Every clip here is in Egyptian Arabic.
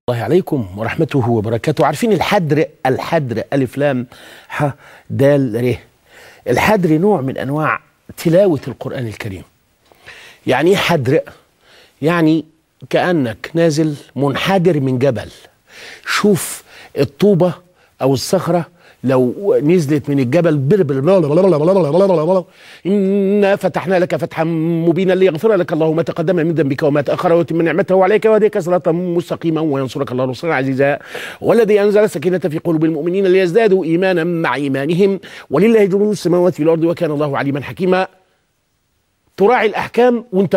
الله عليكم ورحمته وبركاته عارفين الحدر الحدر ألف لام ح دال ر الحدر نوع من أنواع تلاوة القرآن الكريم يعني ايه حدر يعني كأنك نازل منحدر من جبل شوف الطوبة أو الصخرة لو نزلت من الجبل بربر إنا فتحنا لك فتحا مبينا ليغفر لك الله ما تقدم من ذنبك وما تأخر ويتم نعمته عليك ويهديك صراطا مستقيما وينصرك الله نصرا عزيزا والذي أنزل السكينة في قلوب المؤمنين ليزدادوا إيمانا مع إيمانهم ولله جنود السماوات والأرض وكان الله عليما حكيما تراعي الأحكام وأنت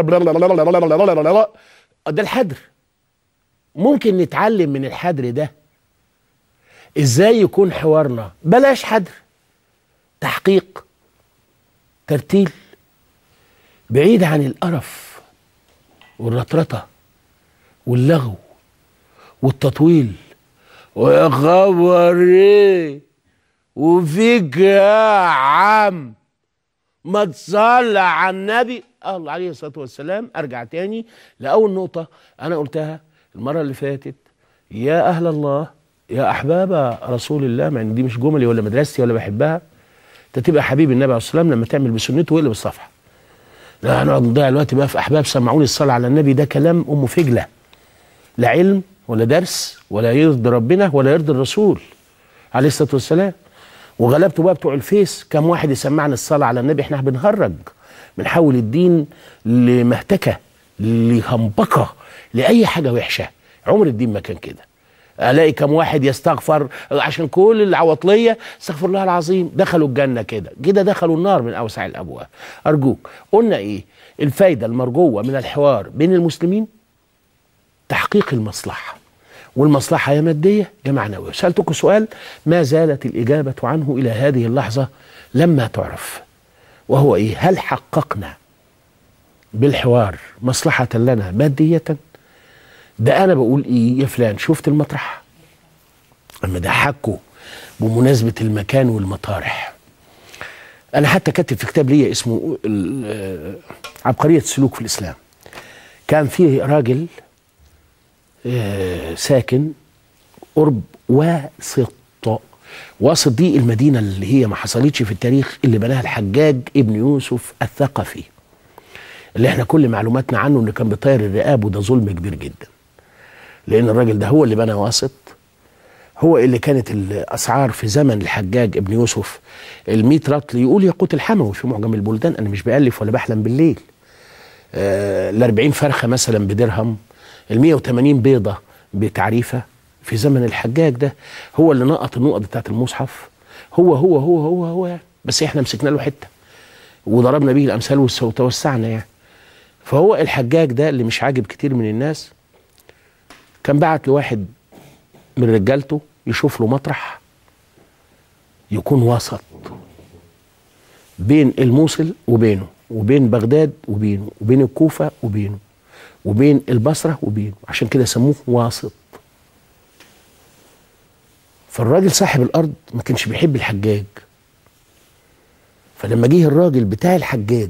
ده الحدر ممكن نتعلم من الحدر ده ازاي يكون حوارنا بلاش حدر تحقيق ترتيل بعيد عن القرف والرطرطه واللغو والتطويل ويا خبر ايه وفيك يا عم ما تصلى على النبي الله عليه الصلاه والسلام ارجع تاني لاول نقطه انا قلتها المره اللي فاتت يا اهل الله يا احباب رسول الله مع ان دي مش جملي ولا مدرستي ولا بحبها انت تبقى حبيب النبي عليه الصلاه والسلام لما تعمل بسنته ويقلب الصفحه لا هنقعد نضيع الوقت بقى في احباب سمعوني الصلاه على النبي ده كلام ام فجله لا علم ولا درس ولا يرضي ربنا ولا يرضي الرسول عليه الصلاه والسلام وغلبته بقى بتوع الفيس كم واحد يسمعنا الصلاه على النبي احنا بنهرج بنحول الدين لمهتكه لهمبكه لاي حاجه وحشه عمر الدين ما كان كده الاقي كم واحد يستغفر عشان كل العواطليه استغفر الله العظيم دخلوا الجنه كده كده دخلوا النار من اوسع الابواب ارجوك قلنا ايه الفايده المرجوه من الحوار بين المسلمين تحقيق المصلحه والمصلحه يا ماديه يا معنويه سالتكم سؤال ما زالت الاجابه عنه الى هذه اللحظه لما تعرف وهو ايه هل حققنا بالحوار مصلحه لنا ماديه ده انا بقول ايه يا فلان شفت المطرح اما ده حكوا بمناسبه المكان والمطارح انا حتى كاتب في كتاب ليا اسمه عبقريه السلوك في الاسلام كان فيه راجل ساكن قرب واسط واسط دي المدينه اللي هي ما حصلتش في التاريخ اللي بناها الحجاج ابن يوسف الثقفي اللي احنا كل معلوماتنا عنه انه كان بيطير الرقاب وده ظلم كبير جدا لان الراجل ده هو اللي بنى واسط هو اللي كانت الاسعار في زمن الحجاج ابن يوسف ال100 رطل يقول ياقوت الحموي في معجم البلدان انا مش بالف ولا بحلم بالليل آه ال 40 فرخه مثلا بدرهم ال 180 بيضه بتعريفه في زمن الحجاج ده هو اللي نقط النقط بتاعت المصحف هو هو هو هو هو يعني بس احنا مسكنا له حته وضربنا به الامثال وتوسعنا يعني فهو الحجاج ده اللي مش عاجب كتير من الناس كان بعت لواحد من رجالته يشوف له مطرح يكون وسط بين الموصل وبينه وبين بغداد وبينه وبين الكوفة وبينه وبين البصرة وبينه عشان كده سموه واسط فالراجل صاحب الأرض ما كانش بيحب الحجاج فلما جه الراجل بتاع الحجاج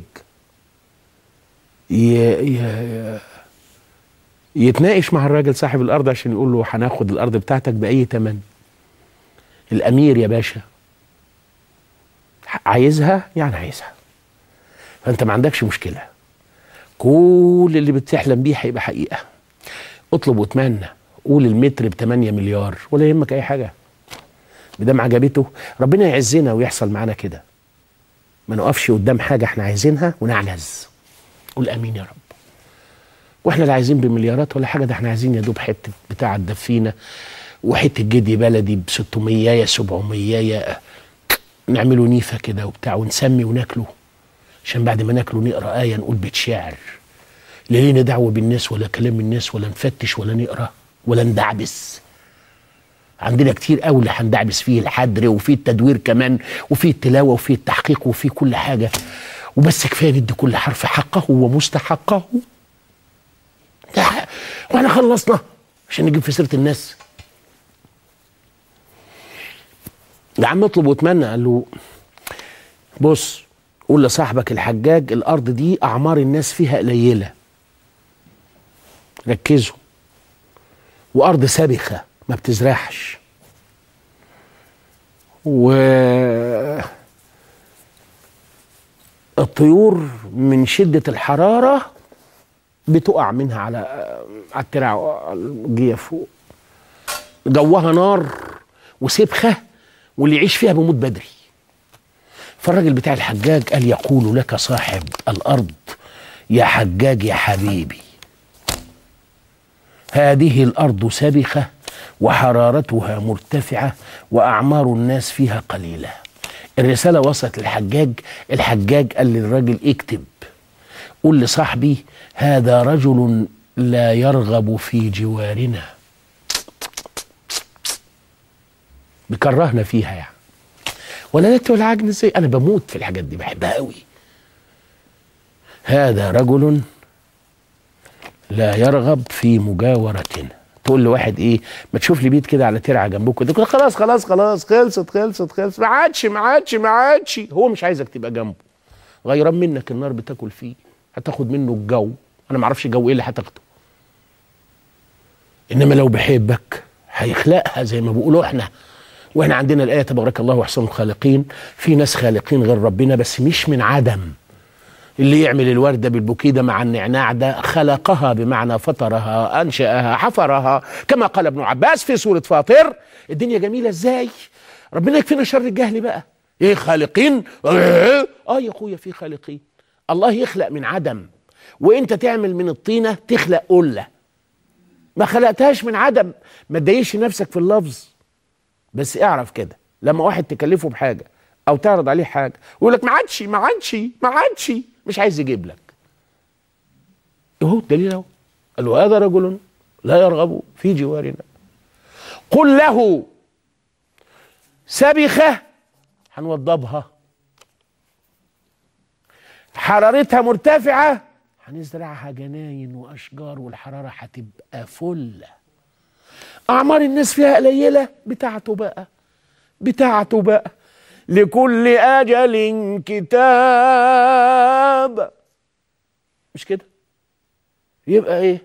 ي... ي... يتناقش مع الراجل صاحب الارض عشان يقول له هناخد الارض بتاعتك باي ثمن الامير يا باشا عايزها يعني عايزها فانت ما عندكش مشكله كل اللي بتحلم بيه هيبقى حقيقه اطلب واتمنى قول المتر ب 8 مليار ولا يهمك اي حاجه بدام عجبته ربنا يعزنا ويحصل معانا كده ما نقفش قدام حاجه احنا عايزينها ونعجز قول امين يا رب واحنا لا عايزين بمليارات ولا حاجه ده احنا عايزين يا دوب حته بتاع تدفينا وحته جدي بلدي ب 600 يا 700 يا نعمله نيفه كده وبتاع ونسمي وناكله عشان بعد ما ناكله نقرا ايه نقول بيت شعر لا لينا دعوه بالناس ولا كلام الناس ولا نفتش ولا نقرا ولا ندعبس عندنا كتير قوي اللي هندعبس فيه الحدر وفيه التدوير كمان وفيه التلاوه وفيه التحقيق وفيه كل حاجه وبس كفايه ندي كل حرف حقه ومستحقه واحنا خلصنا عشان نجيب في سيره الناس يا عم اطلب واتمنى قال له بص قول لصاحبك الحجاج الارض دي اعمار الناس فيها قليله ركزوا وارض سابخه ما بتزرعش و الطيور من شدة الحرارة بتقع منها على على الترع الجيه فوق جوها نار وسبخة واللي يعيش فيها بيموت بدري فالراجل بتاع الحجاج قال يقول لك صاحب الأرض يا حجاج يا حبيبي هذه الأرض سبخة وحرارتها مرتفعة وأعمار الناس فيها قليلة الرسالة وصلت للحجاج الحجاج قال للراجل اكتب قول لصاحبي هذا رجل لا يرغب في جوارنا بكرهنا فيها يعني ولا نت ولا عجن ازاي انا بموت في الحاجات دي بحبها قوي هذا رجل لا يرغب في مجاورتنا تقول لواحد ايه ما تشوف لي بيت كده على ترعه جنبكم ده خلاص خلاص خلاص خلصت خلصت خلصت ما عادش ما عادش ما عادش هو مش عايزك تبقى جنبه غيران منك النار بتاكل فيه هتاخد منه الجو انا ما اعرفش جو ايه اللي هتاخده انما لو بيحبك هيخلقها زي ما بيقولوا احنا واحنا عندنا الايه تبارك الله واحسن الخالقين في ناس خالقين غير ربنا بس مش من عدم اللي يعمل الوردة بالبوكيه ده مع النعناع ده خلقها بمعنى فطرها أنشأها حفرها كما قال ابن عباس في سورة فاطر الدنيا جميلة ازاي ربنا يكفينا شر الجهل بقى ايه خالقين اه يا اخويا في خالقين الله يخلق من عدم وانت تعمل من الطينة تخلق قلة ما خلقتهاش من عدم ما تضايقش نفسك في اللفظ بس اعرف كده لما واحد تكلفه بحاجة او تعرض عليه حاجة ويقول لك ما عادش ما عادش ما عادش مش عايز يجيب لك اهو الدليل اهو قال له هذا رجل لا يرغب في جوارنا قل له سبخة هنوضبها حرارتها مرتفعة هنزرعها جناين وأشجار والحرارة هتبقى فلة أعمار الناس فيها قليلة بتاعته بقى بتاعته بقى لكل أجل كتاب مش كده يبقى ايه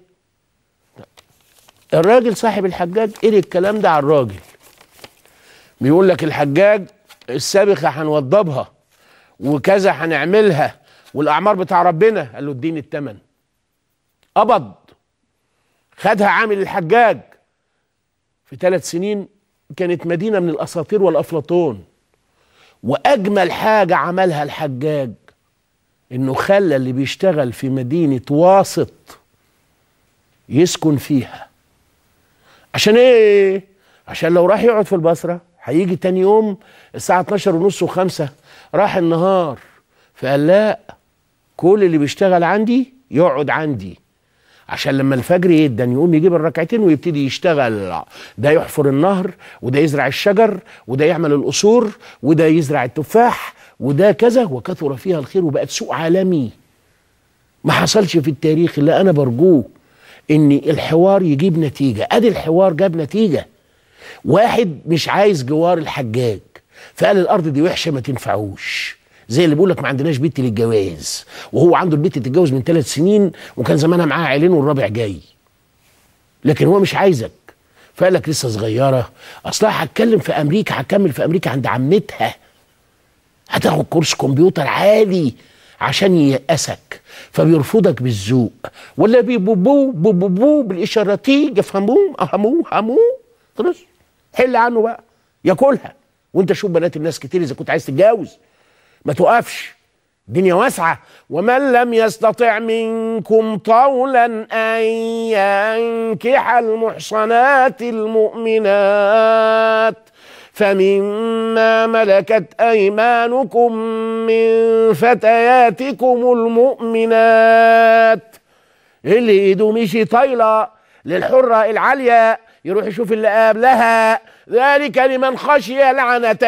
الراجل صاحب الحجاج قري الكلام ده على الراجل بيقول لك الحجاج السابخة هنوضبها وكذا هنعملها والأعمار بتاع ربنا قال له اديني التمن قبض خدها عامل الحجاج في ثلاث سنين كانت مدينة من الأساطير والأفلاطون واجمل حاجه عملها الحجاج انه خلى اللي بيشتغل في مدينه واسط يسكن فيها عشان ايه عشان لو راح يقعد في البصره هيجي تاني يوم الساعه 12 ونص وخمسة راح النهار فقال لا كل اللي بيشتغل عندي يقعد عندي عشان لما الفجر يدن يقوم يجيب الركعتين ويبتدي يشتغل ده يحفر النهر وده يزرع الشجر وده يعمل القصور وده يزرع التفاح وده كذا وكثر فيها الخير وبقت سوق عالمي ما حصلش في التاريخ اللي انا برجوه ان الحوار يجيب نتيجه ادي الحوار جاب نتيجه واحد مش عايز جوار الحجاج فقال الارض دي وحشه ما تنفعوش زي اللي بيقول لك ما عندناش بيت للجواز وهو عنده البيت تتجوز من ثلاث سنين وكان زمانها معاها عيلين والرابع جاي لكن هو مش عايزك فقال لك لسه صغيره اصلها هتكلم في امريكا هتكمل في امريكا عند عمتها هتاخد كورس كمبيوتر عالي عشان ييأسك فبيرفضك بالذوق ولا بيبوبو بوبوبو بالاشارتي يفهموه اهموه هموه خلاص حل عنه بقى ياكلها وانت شوف بنات الناس كتير اذا كنت عايز تتجوز ما توقفش الدنيا واسعة ومن لم يستطع منكم طولا أن ينكح المحصنات المؤمنات فمما ملكت أيمانكم من فتياتكم المؤمنات اللي ايده مشي طايلة للحرة العالية يروح يشوف اللي قبلها ذلك لمن خشي العنة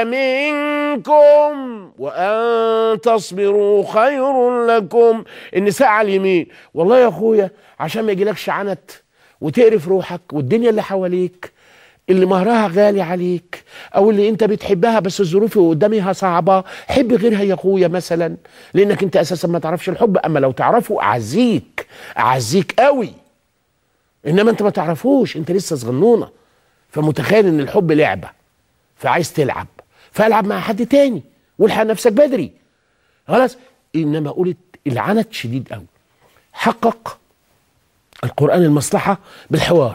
منكم وأن تصبروا خير لكم النساء على اليمين والله يا أخويا عشان ما يجيلكش عنت وتقرف روحك والدنيا اللي حواليك اللي مهرها غالي عليك او اللي انت بتحبها بس الظروف قدامها صعبه حب غيرها يا اخويا مثلا لانك انت اساسا ما تعرفش الحب اما لو تعرفه اعزيك اعزيك قوي انما انت ما تعرفوش انت لسه صغنونه فمتخيل ان الحب لعبه فعايز تلعب فالعب مع حد تاني والحق نفسك بدري خلاص انما قلت العنت شديد قوي حقق القران المصلحه بالحوار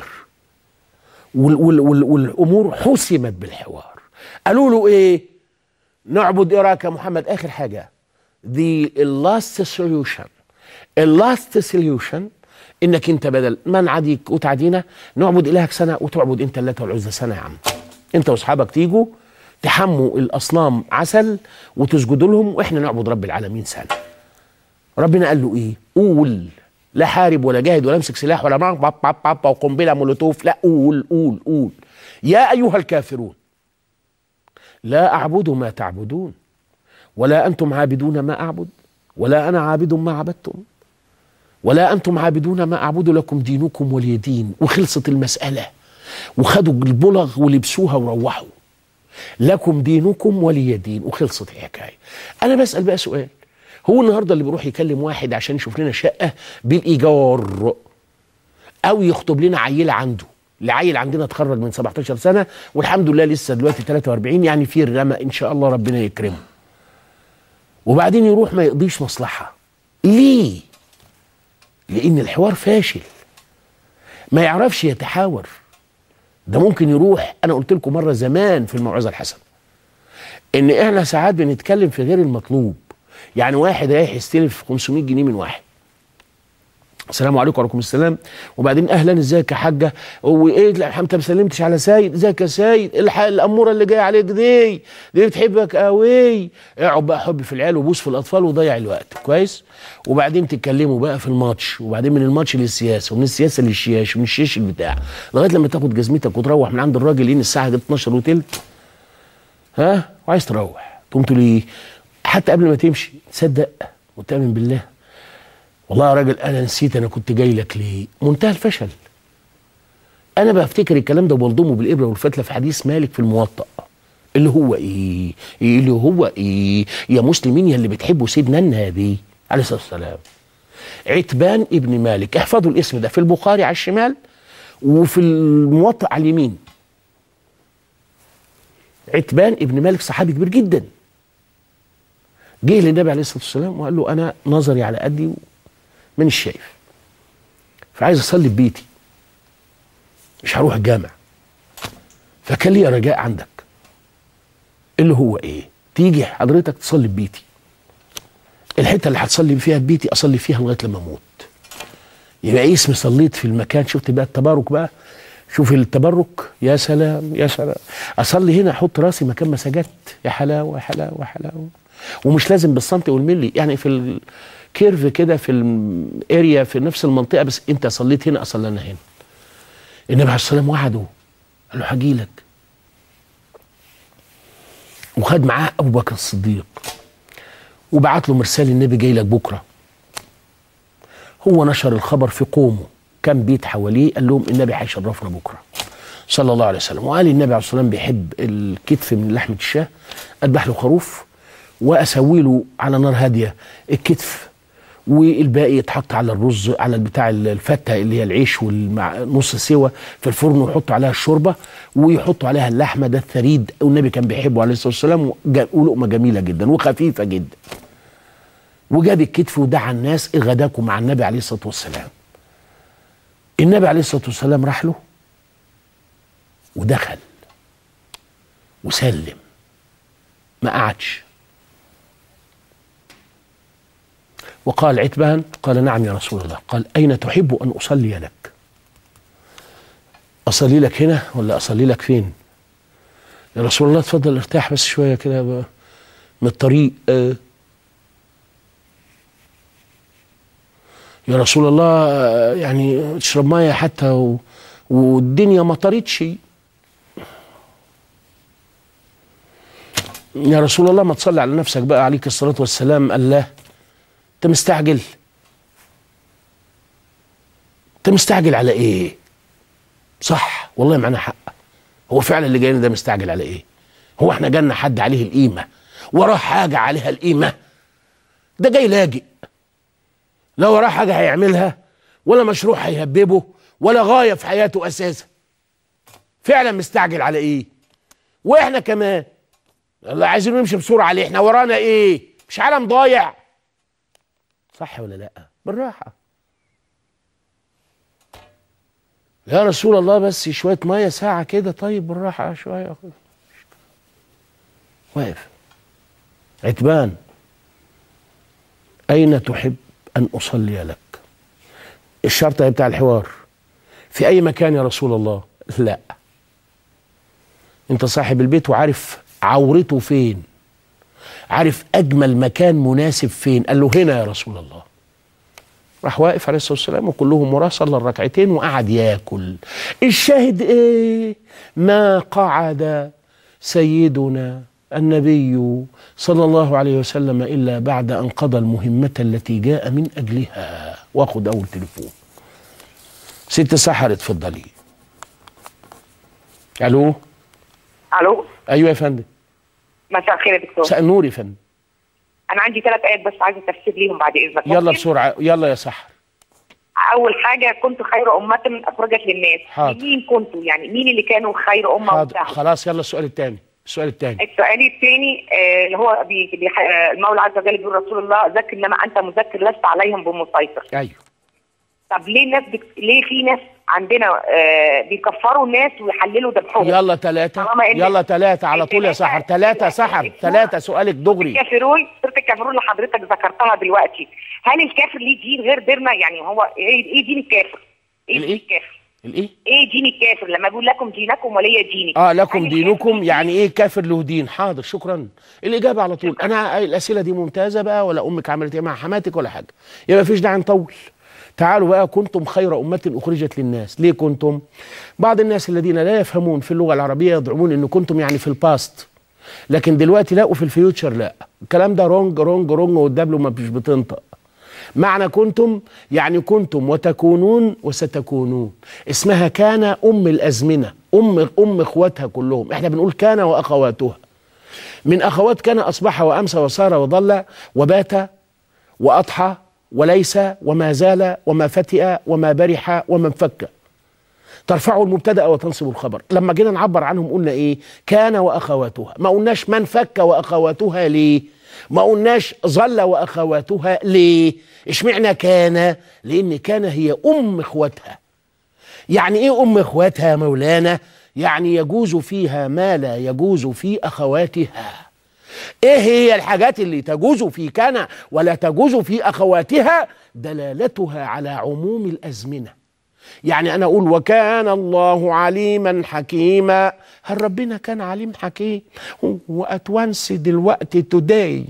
وال وال وال والامور حسمت بالحوار قالوا له ايه نعبد ايه رايك يا محمد اخر حاجه the last solution اللاست سوليوشن انك انت بدل ما نعاديك وتعدينا نعبد الهك سنه وتعبد انت اللات والعزى سنه يا عم انت واصحابك تيجوا تحموا الاصنام عسل وتسجدوا لهم واحنا نعبد رب العالمين سنه ربنا قال له ايه قول لا حارب ولا جاهد ولا امسك سلاح ولا باب باب باب وقنبله مولوتوف لا قول قول قول يا ايها الكافرون لا اعبد ما تعبدون ولا انتم عابدون ما اعبد ولا انا عابد ما عبدتم ولا انتم عابدون ما اعبد لكم دينكم ولي دين وخلصت المساله وخدوا البلغ ولبسوها وروحوا لكم دينكم ولي دين وخلصت الحكايه انا بسال بقى سؤال هو النهارده اللي بيروح يكلم واحد عشان يشوف لنا شقه بالايجار او يخطب لنا عيله عنده العيل عندنا اتخرج من 17 سنه والحمد لله لسه دلوقتي 43 يعني في الرمى ان شاء الله ربنا يكرمه وبعدين يروح ما يقضيش مصلحه ليه لان الحوار فاشل ما يعرفش يتحاور ده ممكن يروح انا قلت لكم مره زمان في الموعظه الحسنه ان احنا ساعات بنتكلم في غير المطلوب يعني واحد رايح يستلف 500 جنيه من واحد السلام عليكم وعليكم السلام وبعدين اهلا ازيك يا حاجه وايه لا انت ما سلمتش على سيد ازيك يا سيد الحق الاموره اللي جايه عليك دي دي بتحبك قوي اقعد بقى حب في العيال وبوس في الاطفال وضيع الوقت كويس وبعدين تتكلموا بقى في الماتش وبعدين من الماتش للسياسه ومن السياسه للشياش ومن الشيش للبتاع لغايه لما تاخد جزمتك وتروح من عند الراجل ان الساعه 12 وتلت ها وعايز تروح تقوم تقول ايه حتى قبل ما تمشي تصدق وتامن بالله والله يا راجل انا نسيت انا كنت جاي لك ليه منتهى الفشل انا بفتكر الكلام ده وبلضمه بالابره والفتله في حديث مالك في الموطأ اللي هو ايه إيه اللي هو ايه يا مسلمين يا اللي بتحبوا سيدنا النبي عليه الصلاه والسلام عتبان ابن مالك احفظوا الاسم ده في البخاري على الشمال وفي الموطأ على اليمين عتبان ابن مالك صحابي كبير جدا جه للنبي عليه الصلاه والسلام وقال له انا نظري على قدي من الشايف فعايز اصلي في بيتي مش هروح الجامع فكان لي رجاء عندك اللي هو ايه تيجي حضرتك تصلي في بيتي الحته اللي هتصلي فيها في بيتي اصلي فيها لغايه لما اموت يبقى اسمي صليت في المكان شفت بقى التبارك بقى شوف التبرك يا سلام يا سلام اصلي هنا احط راسي مكان ما سجدت يا حلاوه يا حلاوه يا حلاوه ومش لازم بالسنتي والملي يعني في الكيرف كده في الاريا في نفس المنطقه بس انت صليت هنا اصلي انا هنا النبي عليه الصلاه والسلام وعده قال له هاجي لك وخد معاه ابو بكر الصديق وبعت له مرسال النبي جاي لك بكره هو نشر الخبر في قومه كم بيت حواليه قال لهم النبي هيشرفنا بكره صلى الله عليه وسلم وقال النبي عليه الصلاه والسلام بيحب الكتف من لحمه الشاه اذبح له خروف واسوي له على نار هاديه الكتف والباقي يتحط على الرز على بتاع الفته اللي هي العيش والنص سوا في الفرن ويحطوا عليها الشوربه ويحطوا عليها اللحمه ده الثريد والنبي كان بيحبه عليه الصلاه والسلام ولقمه جميله جدا وخفيفه جدا وجاب الكتف ودعا الناس غداكم مع النبي عليه الصلاه والسلام النبي عليه الصلاه والسلام راح له ودخل وسلم ما قعدش وقال عتبان قال نعم يا رسول الله قال أين تحب أن أصلي لك أصلي لك هنا ولا أصلي لك فين يا رسول الله اتفضل ارتاح بس شوية كده من الطريق آه يا رسول الله يعني تشرب ميه حتى و... والدنيا مطرتش يا رسول الله ما تصلي على نفسك بقى عليك الصلاة والسلام قال لا انت مستعجل انت مستعجل على ايه صح والله معنا حق هو فعلا اللي جاينا ده مستعجل على ايه هو احنا جالنا حد عليه القيمة وراه حاجة عليها القيمة ده جاي لاجئ لا وراه حاجة هيعملها ولا مشروع هيهببه ولا غايه في حياته اساسا فعلا مستعجل على ايه واحنا كمان الله عايزين نمشي بسرعه عليه احنا ورانا ايه مش عالم ضايع صح ولا لا بالراحه يا رسول الله بس شويه ميه ساعه كده طيب بالراحه شويه واقف عتبان اين تحب ان اصلي لك الشرط بتاع الحوار في اي مكان يا رسول الله لا انت صاحب البيت وعارف عورته فين عارف اجمل مكان مناسب فين قال له هنا يا رسول الله راح واقف عليه الصلاه والسلام وكلهم وراه صلى الركعتين وقعد ياكل الشاهد ايه ما قعد سيدنا النبي صلى الله عليه وسلم الا بعد ان قضى المهمه التي جاء من اجلها واخد اول تليفون ست سحر اتفضلي الو الو ايوه يا فندم مساء الخير يا دكتور مساء النور يا فندم انا عندي ثلاث ايات بس عايزه تفسير ليهم بعد اذنك يلا ممكن؟ بسرعه يلا يا سحر اول حاجه كنت خير امه اخرجت للناس حاضر. مين كنتوا يعني مين اللي كانوا خير امه حاضر وبتاع خلاص يلا السؤال الثاني السؤال الثاني السؤال الثاني آه، اللي هو بي بي آه، المولى عز وجل بيقول رسول الله ذكر انما انت مذكر لست عليهم بمسيطر ايوه طب ليه الناس بك... ليه في ناس عندنا آه بيكفروا الناس ويحللوا ذبحهم يلا ثلاثة طالما إن- يلا ثلاثة على طول يا سحر ثلاثة سحر ثلاثة سؤالك دغري الكافرون سوره الكافرون اللي حضرتك ذكرتها دلوقتي هل الكافر ليه دين غير ديننا يعني هو ايه ايه دين الكافر؟ ايه دين الإيه؟ الكافر؟ الايه؟ ايه دين الكافر لما بيقول لكم دينكم ولي ديني اه لكم هل دينكم الكافر يعني ايه كافر له دين حاضر شكرا الاجابه على طول انا الاسئله دي ممتازه بقى ولا امك عملت ايه مع حماتك ولا حاجه يبقى مفيش داعي نطول تعالوا بقى كنتم خير أمة أخرجت للناس ليه كنتم بعض الناس الذين لا يفهمون في اللغة العربية يزعمون أن كنتم يعني في الباست لكن دلوقتي لقوا في الفيوتشر لا الكلام ده رونج رونج رونج والدبل ما مش بتنطق معنى كنتم يعني كنتم وتكونون وستكونون اسمها كان أم الأزمنة أم أم إخواتها كلهم احنا بنقول كان وأخواتها من أخوات كان أصبح وأمسى وصار وظل وبات وأضحى وليس وما زال وما فتئ وما برح وما انفك ترفع المبتدا وتنصب الخبر لما جينا نعبر عنهم قلنا ايه كان واخواتها ما قلناش من فك واخواتها ليه ما قلناش ظل واخواتها ليه اشمعنى كان لان كان هي ام اخواتها يعني ايه ام اخواتها يا مولانا يعني يجوز فيها ما لا يجوز في اخواتها ايه هي الحاجات اللي تجوز في كان ولا تجوز في اخواتها دلالتها على عموم الازمنه يعني انا اقول وكان الله عليما حكيما هل ربنا كان عليم حكيم واتوانس دلوقتي توداي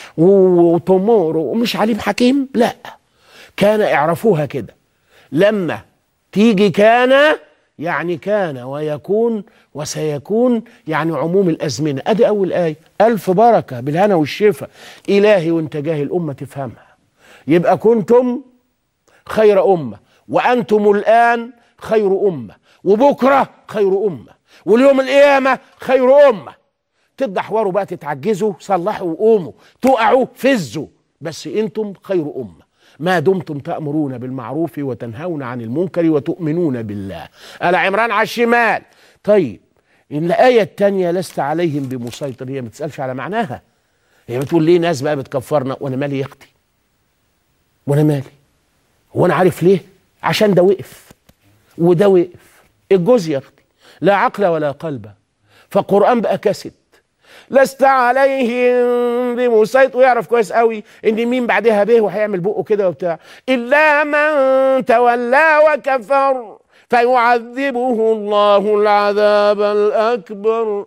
وتومورو ومش عليم حكيم لا كان اعرفوها كده لما تيجي كان يعني كان ويكون وسيكون يعني عموم الأزمنة أدي أول آية ألف بركة بالهنا والشفا إلهي وانت جاهل الأمة تفهمها يبقى كنتم خير أمة وأنتم الآن خير أمة وبكرة خير أمة واليوم القيامة خير أمة تدحوروا بقى تتعجزوا صلحوا وقوموا تقعوا فزوا بس انتم خير امه ما دمتم تأمرون بالمعروف وتنهون عن المنكر وتؤمنون بالله آل عمران على الشمال طيب إن الآية الثانية لست عليهم بمسيطر هي ما بتسألش على معناها هي بتقول ليه ناس بقى بتكفرنا وأنا مالي يا أختي وأنا مالي هو أنا عارف ليه عشان ده وقف وده وقف الجوز يا أختي لا عقل ولا قلب فالقرآن بقى كاسد لست عليهم بمسيطر ويعرف كويس قوي ان مين بعدها به وهيعمل بقه كده وبتاع الا من تولى وكفر فيعذبه الله العذاب الاكبر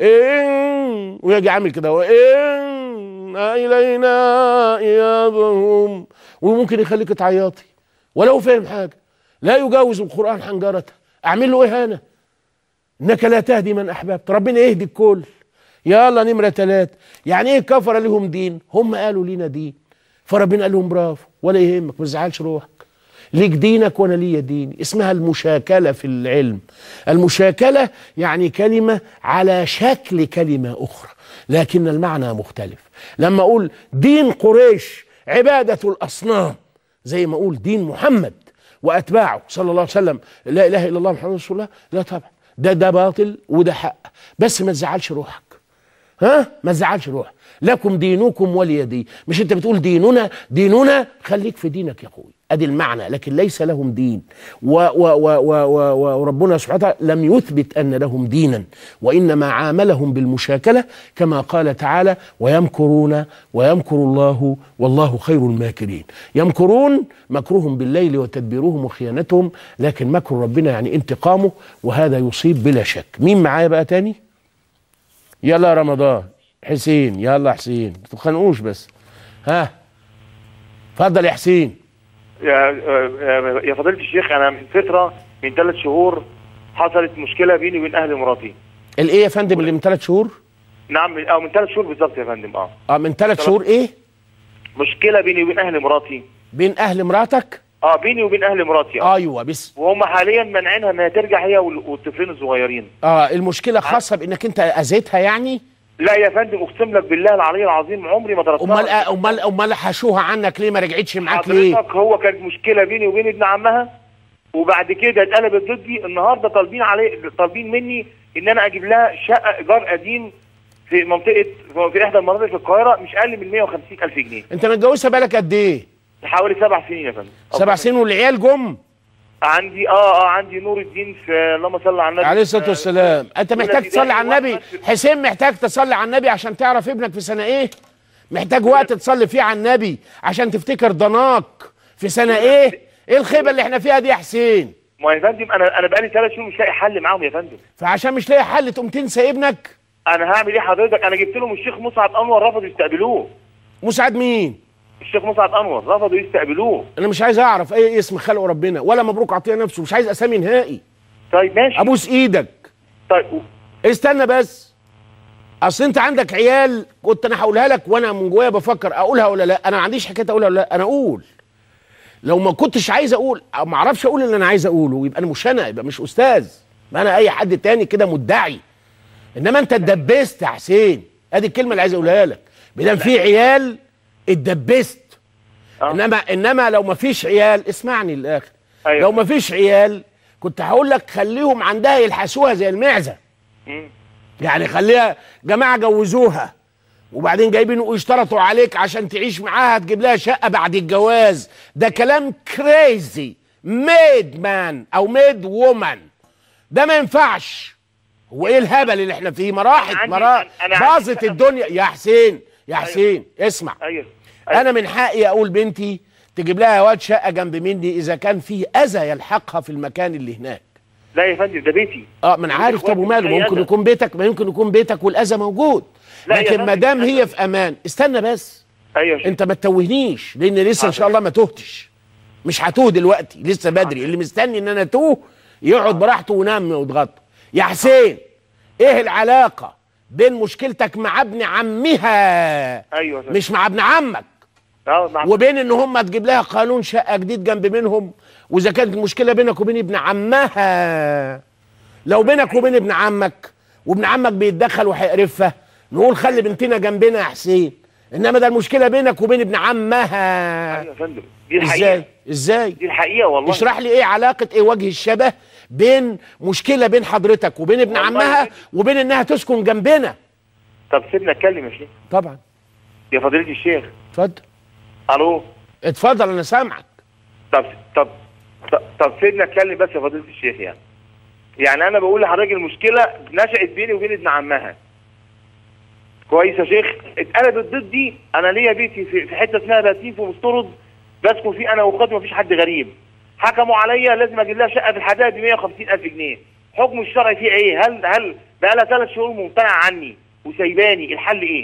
ان ويجي عامل كده وان الينا ايابهم وممكن يخليك تعيطي ولو فاهم حاجه لا يجاوز القران حنجرته اعمل له ايه انا انك لا تهدي من احببت ربنا يهدي الكل يلا نمرة ثلاثة يعني ايه كفر لهم دين هم قالوا لينا دين فربنا قال لهم برافو ولا يهمك ما تزعلش روحك ليك دينك وانا ليا ديني اسمها المشاكلة في العلم المشاكلة يعني كلمة على شكل كلمة أخرى لكن المعنى مختلف لما أقول دين قريش عبادة الأصنام زي ما أقول دين محمد واتباعه صلى الله عليه وسلم لا اله الا الله محمد رسول الله لا طبعا ده ده باطل وده حق بس ما تزعلش روحك ها ما تزعلش روحك لكم دينكم ولي دين مش انت بتقول ديننا ديننا خليك في دينك يا اخوي ادي المعنى لكن ليس لهم دين و و و و و وربنا سبحانه وتعالى لم يثبت ان لهم دينا وانما عاملهم بالمشاكله كما قال تعالى ويمكرون ويمكر الله والله خير الماكرين يمكرون مكرهم بالليل وتدبيرهم وخيانتهم لكن مكر ربنا يعني انتقامه وهذا يصيب بلا شك مين معايا بقى تاني يلا يا رمضان حسين يلا حسين ما تتخانقوش بس ها اتفضل يا حسين يا يا فضيلة الشيخ أنا من فترة من ثلاث شهور حصلت مشكلة بيني وبين أهل مراتي. الايه يا فندم اللي من ثلاث شهور نعم من- أو من ثلاث شهور بالظبط يا فندم أه. اه من ثلاث شهور ايه مشكلة بيني وبين أهل مراتي. بين اهل مراتك أه بيني وبين أهل مراتي أه. ايوه بس وهم حاليا مانعينها إنها ترجع هي وال- والطفلين الصغيرين. اه المشكله خاصه بانك انت اذيتها يعني لا يا فندم أقسم لك بالله العلي العظيم عمري ما ضربتها. امال آه، امال امال حشوها عنك ليه ما رجعتش معاك ليه حضرتك هو كانت مشكلة بيني وبين ابن عمها وبعد كده اتقلبت ضدي النهارده طالبين علي طالبين مني ان انا اجيب لها شقه ايجار قديم في منطقه في احدى المناطق في القاهره مش اقل من 150 الف جنيه انت متجوزها بالك قد ايه حوالي سبع سنين يا فندم سبع سنين والعيال جم عندي اه اه عندي نور الدين في اللهم صل على النبي عليه الصلاه والسلام انت محتاج والذي تصلي لا على النبي يوحد- حسين محتاج تصلي على النبي عشان تعرف ابنك في سنه ايه محتاج وقت تصلي فيه على النبي عشان تفتكر ضناك في سنه ايه ايه الخيبه اللي احنا فيها دي يا حسين ما يا فندم انا انا بقالي ثلاث شهور مش لاقي حل معاهم يا فندم فعشان مش لاقي حل تقوم تنسى ابنك انا هعمل ايه حضرتك انا جبت لهم الشيخ مسعد انور رفضوا يستقبلوه مساعد مين الشيخ مسعد انور رفضوا يستقبلوه انا مش عايز اعرف ايه اسم خلق ربنا ولا مبروك عطيه نفسه مش عايز اسامي نهائي طيب ماشي ابوس ايدك طيب استنى بس اصل انت عندك عيال كنت انا هقولها لك وانا من جوايا بفكر اقولها ولا لا انا ما عنديش حكايه اقولها ولا لا انا اقول لو ما كنتش عايز اقول او ما اعرفش اقول اللي انا عايز اقوله يبقى انا مش انا يبقى مش استاذ ما انا اي حد تاني كده مدعي انما انت اتدبست يا حسين ادي الكلمه اللي عايز اقولها لك بدل في عيال اتدبست آه. انما انما لو ما فيش عيال اسمعني للاخر أيوة. لو ما فيش عيال كنت هقول لك خليهم عندها يلحسوها زي المعزه مم. يعني خليها جماعه جوزوها وبعدين جايبين ويشترطوا عليك عشان تعيش معاها تجيب لها شقه بعد الجواز ده كلام كريزي ميد مان او ميد وومن ده ما ينفعش هو ايه الهبل اللي احنا فيه مراحل عندي- مراحل أنا عندي باظت شقة- الدنيا يا حسين يا حسين اسمع ايوه انا من حقي اقول بنتي تجيب لها يا واد شقه جنب مني اذا كان فيه اذى يلحقها في المكان اللي هناك لا يا فندم ده بيتي اه ما انا عارف طب وماله أي ممكن أذى. يكون بيتك ما يمكن يكون بيتك والاذى موجود لا يا لكن فندم، ما دام هي أذى. في امان استنى بس ايوه يا شيخ. انت ما تتوهنيش لان لسه ان شاء الله ما تهتش مش هتوه دلوقتي لسه بدري اللي مستني ان انا اتوه يقعد براحته وينام ويتغطى يا حسين ايه العلاقه بين مشكلتك مع ابن عمها ايوه يا فندم. مش مع ابن عمك اه مع وبين ان هم تجيب لها قانون شقه جديد جنب منهم واذا كانت المشكله بينك وبين ابن عمها لو بينك وبين ابن عمك وابن عمك بيتدخل وهيقرفها نقول خلي بنتنا جنبنا يا حسين انما ده المشكله بينك وبين ابن عمها ايوه يا فندم دي الحقيقه ازاي ازاي دي الحقيقه والله اشرح لي ايه علاقه ايه وجه الشبه بين مشكله بين حضرتك وبين ابن والله عمها يا- وبين انها تسكن جنبنا طب سيبنا اتكلم يا شيخ طبعا يا فضيله الشيخ اتفضل الو اتفضل انا سامعك طب طب طب, طب سيبنا اتكلم بس يا فضيله الشيخ يعني يعني انا بقول لحضرتك المشكله نشأت بيني وبين ابن عمها كويس يا شيخ اتقلبت ضدي انا ليا بيتي في, في حته اسمها باتين في مسترد بسكن فيه انا واخواتي مفيش حد غريب حكموا عليا لازم اجيب لها شقه في الحدائق ب 150 الف جنيه حكم الشرعي فيه ايه هل هل بقى لها ثلاث شهور ممتنعه عني وسايباني الحل ايه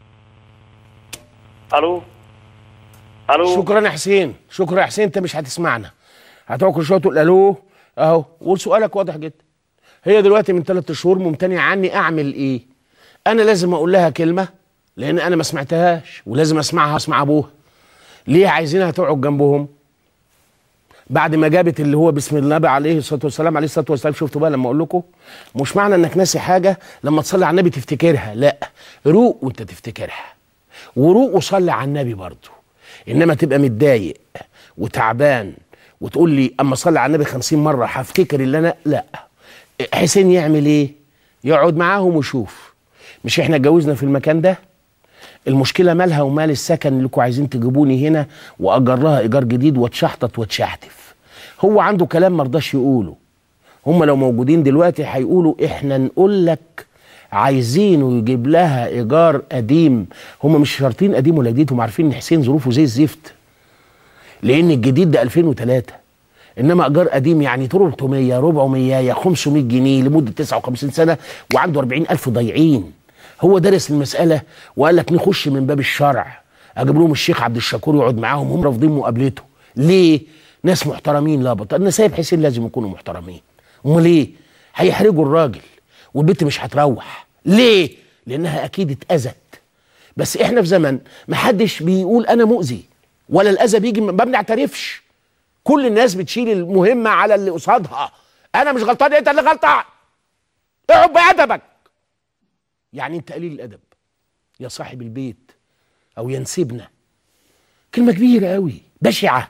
الو الو شكرا يا حسين شكرا يا حسين انت مش هتسمعنا هتقعد كل شويه تقول الو اهو وسؤالك واضح جدا هي دلوقتي من ثلاث شهور ممتنعه عني اعمل ايه انا لازم اقول لها كلمه لان انا ما سمعتهاش ولازم اسمعها اسمع ابوها ليه عايزينها تقعد جنبهم بعد ما جابت اللي هو بسم الله عليه الصلاه والسلام عليه الصلاه والسلام شفتوا بقى لما اقول لكم مش معنى انك ناسي حاجه لما تصلي على النبي تفتكرها لا روق وانت تفتكرها وروق وصلي على النبي برضه انما تبقى متضايق وتعبان وتقول لي اما صلي على النبي خمسين مره هفتكر اللي انا لا حسين يعمل ايه يقعد معاهم ويشوف مش احنا اتجوزنا في المكان ده المشكله مالها ومال السكن اللي انتوا عايزين تجيبوني هنا واجر لها ايجار جديد واتشحطط واتشحتف هو عنده كلام مرضاش يقوله هم لو موجودين دلوقتي هيقولوا احنا نقول لك عايزينه يجيب لها ايجار قديم هم مش شرطين قديم ولا جديد هم عارفين ان حسين ظروفه زي الزفت لان الجديد ده 2003 انما ايجار قديم يعني 300 400 يا 500 جنيه لمده 59 سنه وعنده 40000 ضايعين هو درس المساله وقال لك نخش من باب الشرع اجيب لهم الشيخ عبد الشكور يقعد معاهم هم رافضين مقابلته ليه ناس محترمين لا بطل انا سايب حسين لازم يكونوا محترمين امال ايه هيحرجوا الراجل والبنت مش هتروح ليه لانها اكيد اتاذت بس احنا في زمن محدش بيقول انا مؤذي ولا الاذى بيجي من- ما بنعترفش كل الناس بتشيل المهمه على اللي قصادها انا مش غلطان انت اللي غلطان اقعد بادبك يعني انت قليل الادب يا صاحب البيت او ينسبنا كلمه كبيره قوي بشعه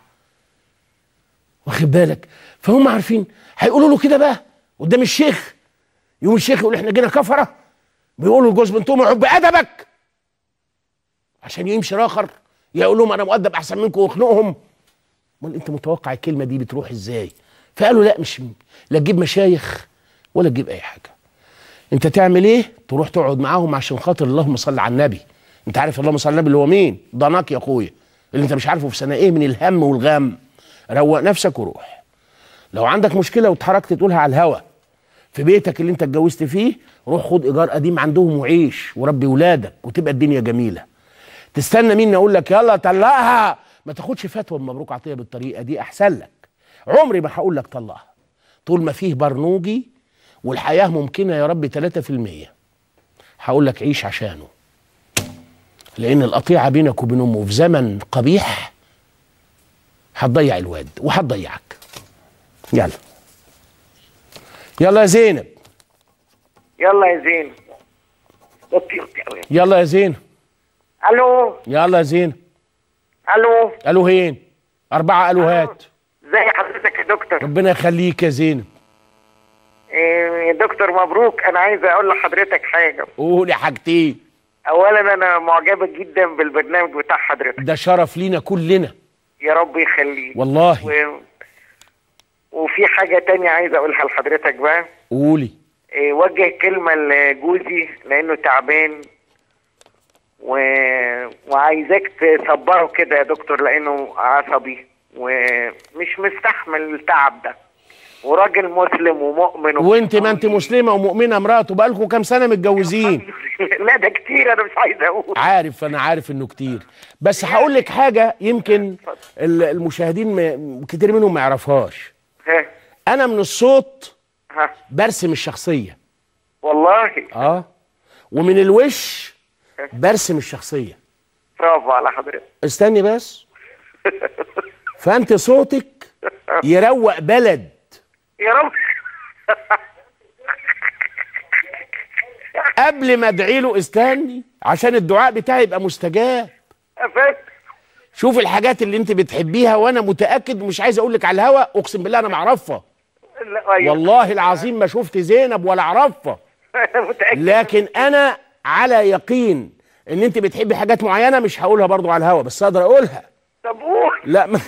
واخد بالك فهم عارفين هيقولوا له كده بقى قدام الشيخ يوم الشيخ يقول احنا جينا كفره بيقولوا لجوز بنتهم اقعد بادبك عشان يمشي راخر يقول لهم انا مؤدب احسن منكم واخنقهم امال انت متوقع الكلمه دي بتروح ازاي فقالوا لا مش لا تجيب مشايخ ولا تجيب اي حاجه انت تعمل ايه تروح تقعد معاهم عشان خاطر اللهم صل على النبي انت عارف اللهم صل على النبي اللي هو مين ضناك يا اخويا اللي انت مش عارفه في سنه ايه من الهم والغم روق نفسك وروح لو عندك مشكله واتحركت تقولها على الهوا في بيتك اللي انت اتجوزت فيه روح خد ايجار قديم عندهم وعيش وربي ولادك وتبقى الدنيا جميله تستنى مين اقول لك يلا طلقها ما تاخدش فتوى من مبروك عطيه بالطريقه دي احسن لك عمري ما هقول لك طلقها طول ما فيه برنوجي والحياه ممكنه يا رب 3% هقول لك عيش عشانه لان القطيعه بينك وبين امه في زمن قبيح هتضيع الواد وهتضيعك يلا يلا يا زينب يلا يا زين وطي وطي قوي يلا يا زينب الو يلا يا زينب الو الوهين اربعه الوهات ازي حضرتك يا دكتور ربنا يخليك يا زينب إيه، يا دكتور مبروك انا عايز اقول لحضرتك حاجه قولي حاجتين اولا انا معجبه جدا بالبرنامج بتاع حضرتك ده شرف لينا كلنا يا رب يخليك والله و... وفي حاجه تانية عايز اقولها لحضرتك بقى قولي إيه، وجه كلمه لجوزي لانه تعبان و... وعايزاك تصبره كده يا دكتور لانه عصبي ومش مستحمل التعب ده وراجل مسلم ومؤمن وانت ما انت مسلمه ومؤمنه مراته بقالكم كام سنه متجوزين لا ده كتير انا مش عايز اقول عارف انا عارف انه كتير بس هقول لك حاجه يمكن ال- المشاهدين ما- كتير منهم ما يعرفهاش ها انا من الصوت ها برسم الشخصيه والله اه ومن الوش برسم الشخصيه برافو على حضرتك استني بس فانت صوتك يروق بلد يا رب قبل ما ادعي له استني عشان الدعاء بتاعي يبقى مستجاب أفاك. شوف الحاجات اللي انت بتحبيها وانا متاكد ومش عايز اقول لك على الهوا اقسم بالله انا ما اعرفها لا أيوة. والله العظيم ما شفت زينب ولا اعرفها انا متاكد لكن انا على يقين ان انت بتحبي حاجات معينه مش هقولها برضو على الهوا بس اقدر اقولها طب قول لا ما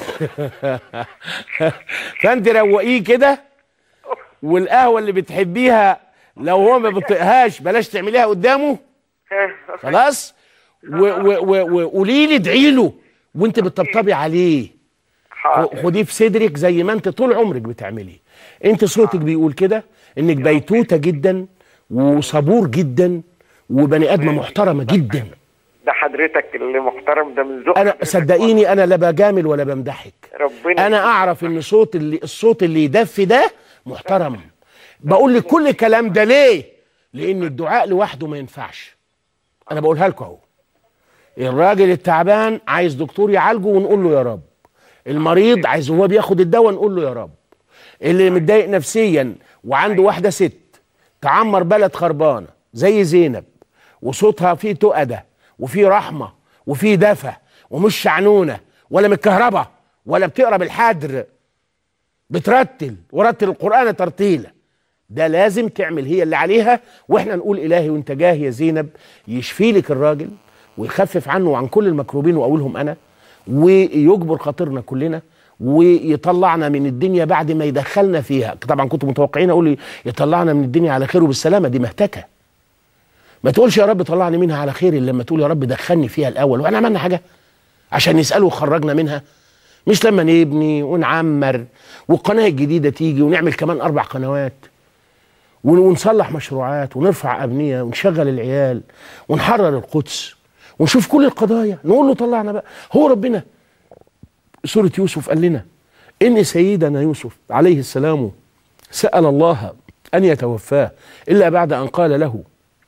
فانت روقيه كده والقهوه اللي بتحبيها لو هو ما بيطيقهاش بلاش تعمليها قدامه خلاص وقولي لي ادعي له وانت بتطبطبي عليه حاضر خديه في صدرك زي ما انت طول عمرك بتعملي انت صوتك بيقول كده انك بيتوته جدا وصبور جدا وبني ادمه محترمه جدا ده حضرتك اللي محترم ده من ذوق انا حضرتك. صدقيني انا لا بجامل ولا بمدحك ربنا انا اعرف ان صوت اللي الصوت اللي يدفي ده محترم بقول لك كل الكلام ده ليه لان الدعاء لوحده ما ينفعش انا بقولها لكم اهو الراجل التعبان عايز دكتور يعالجه ونقول له يا رب المريض عايز وهو بياخد الدواء نقول له يا رب اللي متضايق نفسيا وعنده واحده ست تعمر بلد خربانه زي زينب وصوتها فيه تؤده وفيه رحمه وفيه دفى ومش شعنونه ولا متكهربه ولا بتقرا بالحدر بترتل ورتل القرآن ترتيلا ده لازم تعمل هي اللي عليها واحنا نقول إلهي وانت جاه يا زينب يشفي لك الراجل ويخفف عنه وعن كل المكروبين وأولهم أنا ويجبر خاطرنا كلنا ويطلعنا من الدنيا بعد ما يدخلنا فيها طبعا كنتوا متوقعين اقول يطلعنا من الدنيا على خير وبالسلامه دي مهتكه ما تقولش يا رب طلعني منها على خير الا لما تقول يا رب دخلني فيها الاول واحنا عملنا حاجه عشان نساله وخرجنا منها مش لما نبني ونعمر والقناه الجديده تيجي ونعمل كمان اربع قنوات ون- ونصلح مشروعات ونرفع ابنيه ونشغل العيال ونحرر القدس ونشوف كل القضايا نقول له طلعنا بقى هو ربنا سورة يوسف قال لنا إن سيدنا يوسف عليه السلام سأل الله أن يتوفاه إلا بعد أن قال له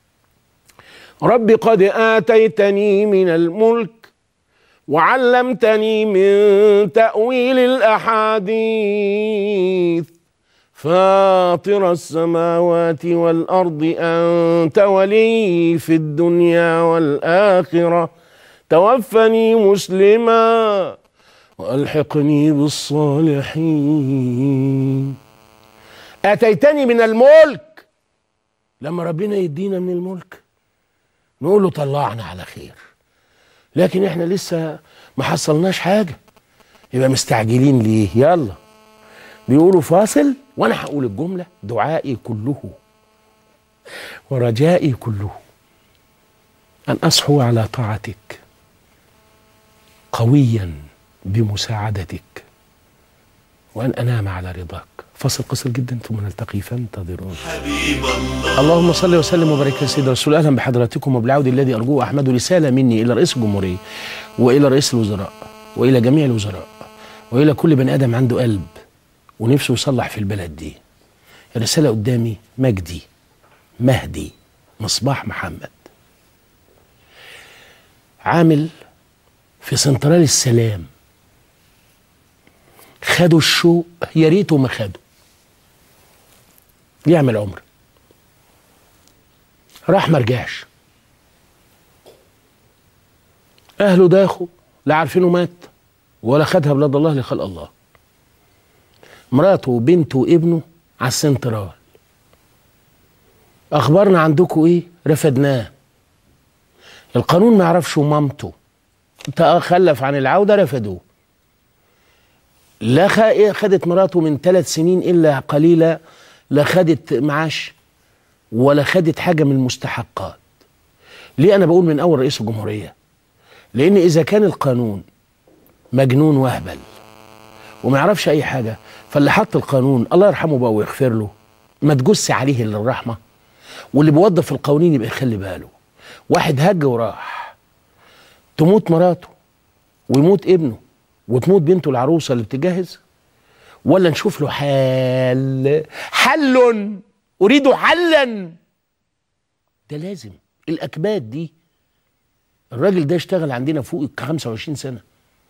رب قد آتيتني من الملك وعلمتني من تأويل الأحاديث فاطر السماوات والأرض أنت ولي في الدنيا والآخرة توفني مسلما والحقني بالصالحين اتيتني من الملك لما ربنا يدينا من الملك نقول له طلعنا على خير لكن احنا لسه ما حصلناش حاجه يبقى مستعجلين ليه يلا بيقولوا فاصل وانا هقول الجمله دعائي كله ورجائي كله ان اصحو على طاعتك قويا بمساعدتك وأن أنام على رضاك فصل قصير جدا ثم نلتقي فانتظرون حبيب الله اللهم صل وسلم وبارك على سيدنا رسول الله. اهلا بحضراتكم وبالعود الذي ارجوه احمد رساله مني الى رئيس الجمهوريه والى رئيس الوزراء والى جميع الوزراء والى كل بني ادم عنده قلب ونفسه يصلح في البلد دي الرساله قدامي مجدي مهدي مصباح محمد عامل في سنترال السلام خدوا الشوق يا ريته ما خدوا يعمل عمره راح ما رجعش اهله داخوا لا عارفينه مات ولا خدها بلاد الله لخلق الله مراته وبنته وابنه على السنترال اخبارنا عندكم ايه رفدناه القانون ما يعرفش مامته تخلف عن العوده رفدوه لا خ- خدت مراته من ثلاث سنين الا قليله لا خدت معاش ولا خدت حاجه من المستحقات ليه انا بقول من اول رئيس الجمهوريه لان اذا كان القانون مجنون وهبل وما يعرفش اي حاجه فاللي حط القانون الله يرحمه بقى ويغفر له ما تجس عليه الا الرحمه واللي بيوظف القوانين يبقى يخلي باله واحد هج وراح تموت مراته ويموت ابنه وتموت بنته العروسه اللي بتجهز ولا نشوف له حل حل اريد حلا ده لازم الاكباد دي الراجل ده اشتغل عندنا فوق 25 سنه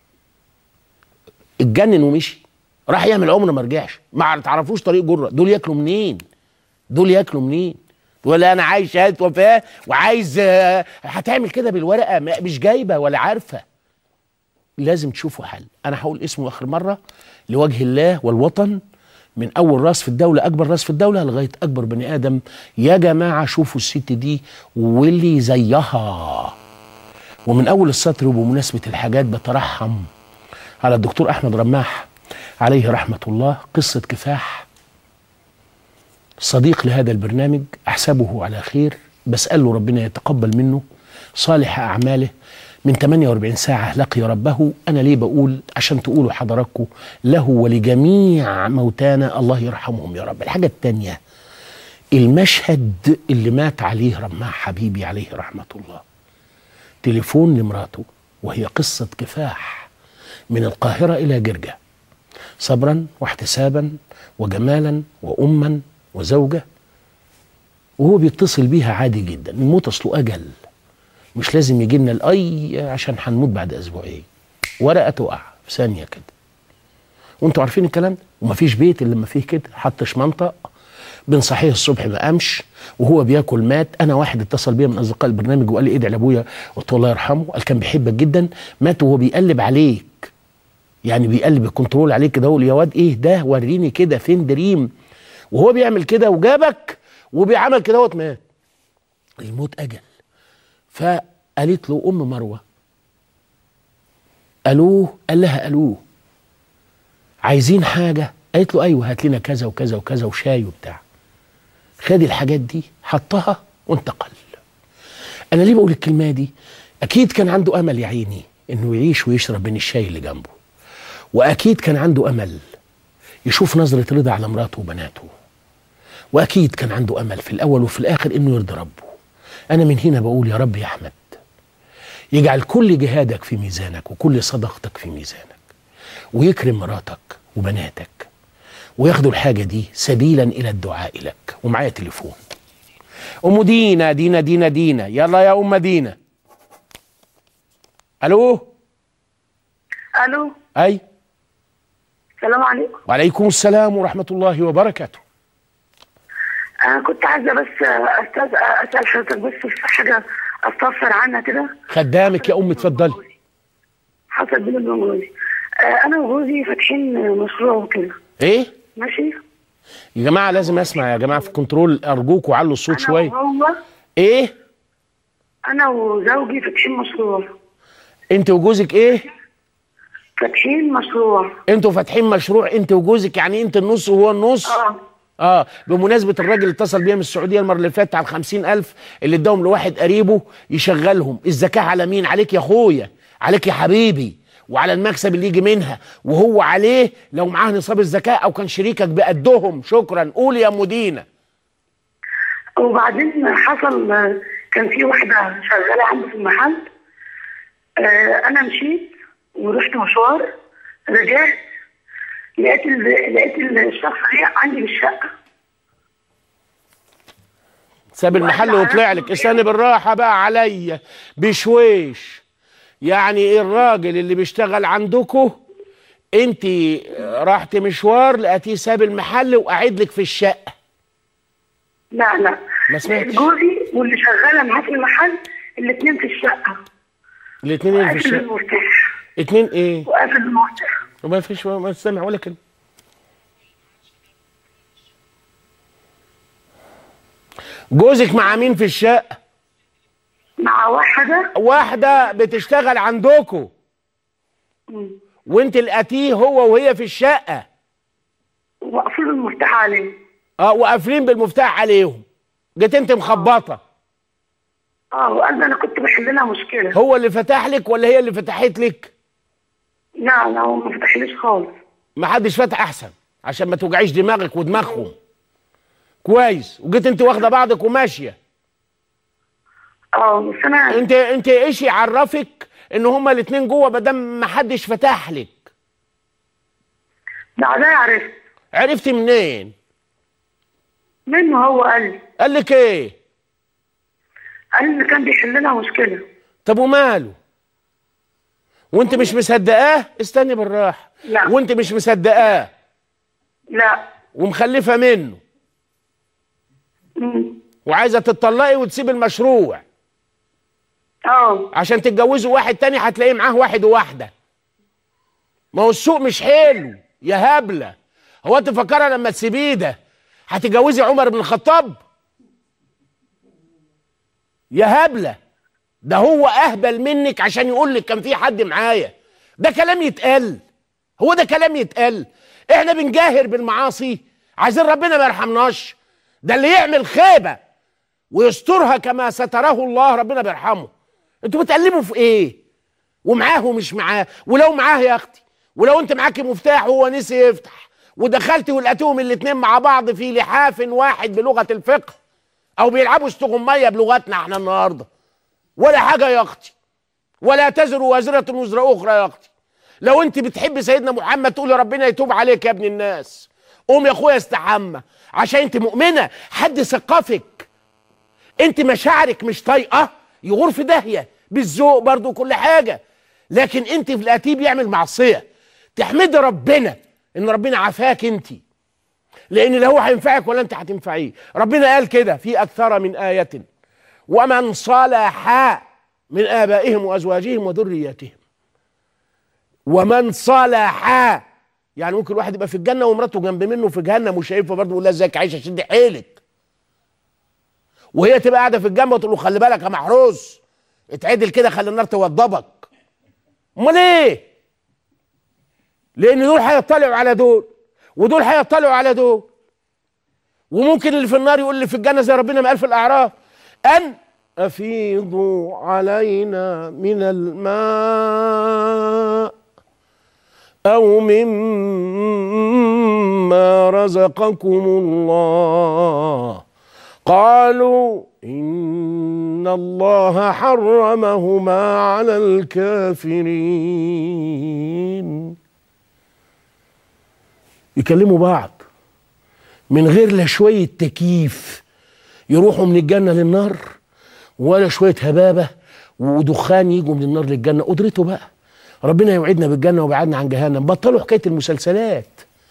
اتجنن ومشي راح يعمل عمره ما رجعش ما تعرفوش طريق جره دول ياكلوا منين دول ياكلوا منين ولا انا عايز شهاده وفاه وعايز آه، هتعمل كده بالورقه ما- مش جايبه ولا عارفه لازم تشوفوا حل انا هقول اسمه اخر مره لوجه الله والوطن من اول راس في الدوله اكبر راس في الدوله لغايه اكبر بني ادم يا جماعه شوفوا الست دي واللي زيها ومن اول السطر وبمناسبه الحاجات بترحم على الدكتور احمد رماح عليه رحمه الله قصه كفاح صديق لهذا البرنامج احسبه على خير بساله ربنا يتقبل منه صالح اعماله من 48 ساعه لقي ربه انا ليه بقول عشان تقولوا حضراتكم له ولجميع موتانا الله يرحمهم يا رب الحاجه الثانيه المشهد اللي مات عليه رماح حبيبي عليه رحمه الله تليفون لمراته وهي قصه كفاح من القاهره الى جرجه صبرا واحتسابا وجمالا واما وزوجه وهو بيتصل بيها عادي جدا الموت اصله اجل مش لازم يجي لنا الاي عشان هنموت بعد اسبوعين ورقه تقع في ثانيه كده وانتوا عارفين الكلام ده ومفيش بيت الا لما فيه كده حطش منطق بنصحيه الصبح ما قامش وهو بياكل مات انا واحد اتصل بيا من اصدقاء البرنامج وقال لي ادعي لابويا قلت له الله يرحمه قال كان بيحبك جدا مات وهو بيقلب عليك يعني بيقلب الكنترول عليك كده يقول يا واد ايه ده وريني كده فين دريم وهو بيعمل كده وجابك وبيعمل كده هو مات الموت اجل فقالت له ام مروه الوه قال لها الوه عايزين حاجه قالت له ايوه هات لنا كذا وكذا وكذا وشاي وبتاع خد الحاجات دي حطها وانتقل انا ليه بقول الكلمه دي اكيد كان عنده امل يا عيني انه يعيش ويشرب من الشاي اللي جنبه واكيد كان عنده امل يشوف نظره رضا على مراته وبناته واكيد كان عنده امل في الاول وفي الاخر انه يرضي ربه انا من هنا بقول يا رب يا احمد يجعل كل جهادك في ميزانك وكل صدقتك في ميزانك ويكرم مراتك وبناتك وياخدوا الحاجه دي سبيلا الى الدعاء لك ومعايا تليفون ام دينا دينا دينا دينا يلا يا ام دينا الو الو اي السلام عليكم وعليكم السلام ورحمه الله وبركاته انا كنت عايزه بس استاذ اسال حضرتك بس في حاجه استفسر عنها كده خدامك يا ام اتفضلي حصل بيني وبين جوزي آه، انا وجوزي فاتحين مشروع وكده ايه ماشي يا جماعه لازم اسمع يا جماعه في كنترول ارجوك وعلوا الصوت انا شويه وهو ايه انا وزوجي فاتحين مشروع انت وجوزك ايه فاتحين مشروع انتوا فاتحين مشروع انت وجوزك يعني انت النص وهو النص اه اه بمناسبة الراجل اللي اتصل بيا من السعودية المرة اللي فاتت على الخمسين ألف اللي اداهم لواحد قريبه يشغلهم الزكاة على مين عليك يا أخويا عليك يا حبيبي وعلى المكسب اللي يجي منها وهو عليه لو معاه نصاب الزكاة أو كان شريكك بقدهم شكرا قول يا مدينة وبعدين حصل آه، كان في واحده شغاله عندي في المحل آه، انا مشيت ورحت مشوار رجعت لقيت ال- لقيت الشخص ده عندي بالشقه ساب المحل وطلع لك استني بالراحة بقى عليا بشويش يعني الراجل اللي بيشتغل عندكو انت رحت مشوار لقيتيه ساب المحل وقاعد لك في الشقة لا لا ما سمعتش. جوزي واللي شغاله معاه في المحل الاثنين في الشقه الاتنين اللي في وقافل الشقة المفتاح اتنين ايه وقافل المفتاح وما فيش ما سامع ولا كلمة جوزك مع مين في الشقة مع واحده واحدة بتشتغل عندكو مم. وانت لقيتيه هو وهي في الشقة وقافل المفتاح عليه اه وقافلين بالمفتاح عليهم جيت انت مخبطة اه وقال لي انا كنت بحل لها مشكله هو اللي فتح لك ولا هي اللي فتحت لك لا لا هو ما فتحليش خالص ما حدش فتح احسن عشان ما توجعيش دماغك ودماغهم كويس وجيت انت واخده بعضك وماشيه اه بس انا انت انت ايش يعرفك ان هما الاتنين جوه ما دام ما حدش فتح لك بعدها عرفت عرفتي منين منه هو قال لي قال لك ايه قال لي ان كان بيحل لها مشكله طب وماله وانت مش مصدقاه استني بالراحه لا. وانت مش مصدقاه لا ومخلفه منه مم. وعايزه تتطلقي وتسيب المشروع اه عشان تتجوزوا واحد تاني هتلاقيه معاه واحد وواحده ما هو السوق مش حلو يا هبله هو انت فاكره لما تسيبيه ده هتتجوزي عمر بن الخطاب يا هبله ده هو اهبل منك عشان يقول لك كان في حد معايا ده كلام يتقال هو ده كلام يتقال احنا بنجاهر بالمعاصي عايزين ربنا ما يرحمناش ده اللي يعمل خيبه ويسترها كما ستره الله ربنا بيرحمه انتوا بتقلبوا في ايه ومعاه ومش معاه ولو معاه يا اختي ولو انت معاكي مفتاح وهو نسي يفتح ودخلتي ولقيتهم الاتنين مع بعض في لحاف واحد بلغه الفقه او بيلعبوا استغمايه بلغتنا احنا النهارده ولا حاجه يا اختي ولا تزر وازره وزر اخرى يا اختي لو انت بتحب سيدنا محمد تقولي ربنا يتوب عليك يا ابن الناس قوم يا اخويا استحمى عشان انت مؤمنه حد ثقفك انت مشاعرك مش طايقه يغور في داهيه بالذوق برضو كل حاجه لكن انت في الاتيه بيعمل معصيه تحمدي ربنا ان ربنا عافاك انت لان لا هو هينفعك ولا انت هتنفعيه ربنا قال كده في اكثر من ايه ومن صلح من ابائهم وازواجهم وذرياتهم ومن صلح يعني ممكن واحد يبقى في الجنه ومراته جنب منه في جهنم وشايفها برضه يقول لها ازيك عايشه شد حيلك وهي تبقى قاعده في الجنب وتقول له خلي بالك يا محروس اتعدل كده خلي النار توضبك امال ايه لان دول هيطلعوا على دول ودول هيطلعوا على دول وممكن اللي في النار يقول اللي في الجنه زي ربنا ما قال في الاعراف ان افيضوا علينا من الماء او مما رزقكم الله قالوا ان الله حرمهما على الكافرين يكلموا بعض من غير لا شويه تكييف يروحوا من الجنه للنار ولا شويه هبابه ودخان يجوا من النار للجنه قدرته بقى ربنا يوعدنا بالجنه ويبعدنا عن جهنم بطلوا حكايه المسلسلات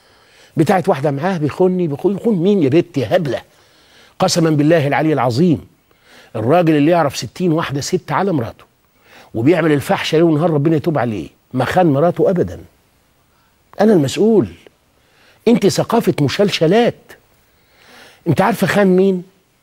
بتاعت واحده معاه بيخوني بيخون يخون مين يا بنت يا هبله قسما بالله العلي العظيم الراجل اللي يعرف ستين واحده ست على مراته وبيعمل الفحشه ليل ونهار ربنا يتوب عليه ما خان مراته ابدا انا المسؤول انت ثقافه مشلشلات انت عارفه خان مين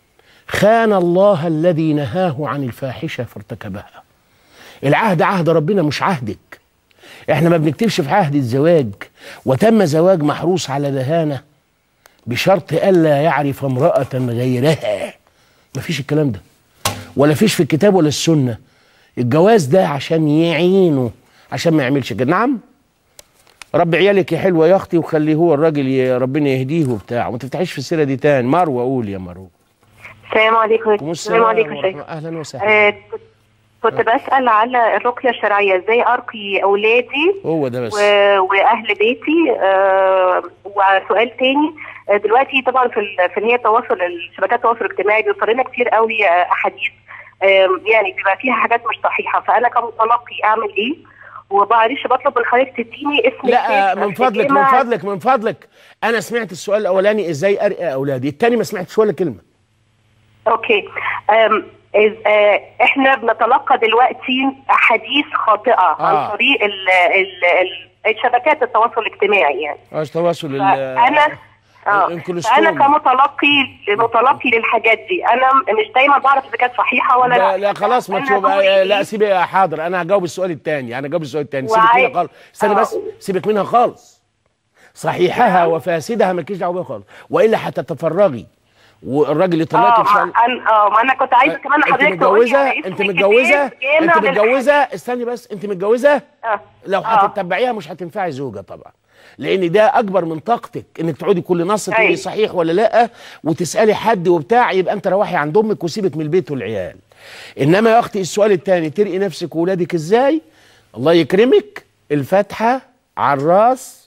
خان الله الذي نهاه عن الفاحشه فارتكبها العهد عهد ربنا مش عهدك احنا ما بنكتبش في عهد الزواج وتم زواج محروس على دهانه بشرط الا يعرف امراه غيرها مفيش الكلام ده ولا فيش في الكتاب ولا السنه الجواز ده عشان يعينه عشان ما يعملش كده نعم رب عيالك يا حلوه يا اختي وخليه هو الراجل ي- ربنا يهديه وبتاع وما تفتحيش في السيره دي تاني مروه قول يا مروه السلام عليكم وعليكم السلام عليكم ورحمة- شيخ اهلا وسهلا آه، كنت- كنت بسأل على الرقية الشرعية ازاي ارقي اولادي هو ده بس و... واهل بيتي آه وسؤال تاني آه دلوقتي طبعا في ال... في اللي هي التواصل الشبكات التواصل الاجتماعي بيوصل لنا كتير قوي آه احاديث آه يعني بيبقى فيها حاجات مش صحيحة فانا كمتلقي اعمل ايه؟ ومعلش بطلب من حضرتك تديني اسم لا الشيخ من فضلك من الجامع. فضلك من فضلك انا سمعت السؤال الاولاني ازاي ارقى اولادي الثاني ما سمعتش ولا كلمه اوكي أم إز آه احنا بنتلقى دلوقتي احاديث خاطئه آه. عن طريق ال ال ال شبكات التواصل الاجتماعي يعني ايش تواصل ال- فانا اه الانكلوستوم. فانا كمتلقي متلقي للحاجات دي انا مش دايما بعرف اذا كانت صحيحه ولا لا لا لا خلاص ما أنا تشوف دوري لا إيه؟ سيبي يا حاضر انا هجاوب السؤال الثاني انا هجاوب السؤال الثاني سيبك وعاي- منها خالص استني آه. بس سيبك منها خالص صحيحها وفاسدها مالكيش دعوه بيها خالص والا هتتفرغي والراجل يطلقك اه ان شاء الله ما أنا- اه ما انا كنت عايزه كمان انت حضرتك تقولي متجوزه على اسم انت الكتاب متجوزه جامع انت للحاجات. متجوزه استني بس انت متجوزه اه لو آه. هتتبعيها مش هتنفعي زوجه طبعا لان ده اكبر من طاقتك انك تقعدي كل نص تقولي أيوة. صحيح ولا لا وتسالي حد وبتاع يبقى انت روحي عند امك وسيبك من البيت والعيال انما يا اختي السؤال الثاني ترقي نفسك واولادك ازاي الله يكرمك الفاتحه على الراس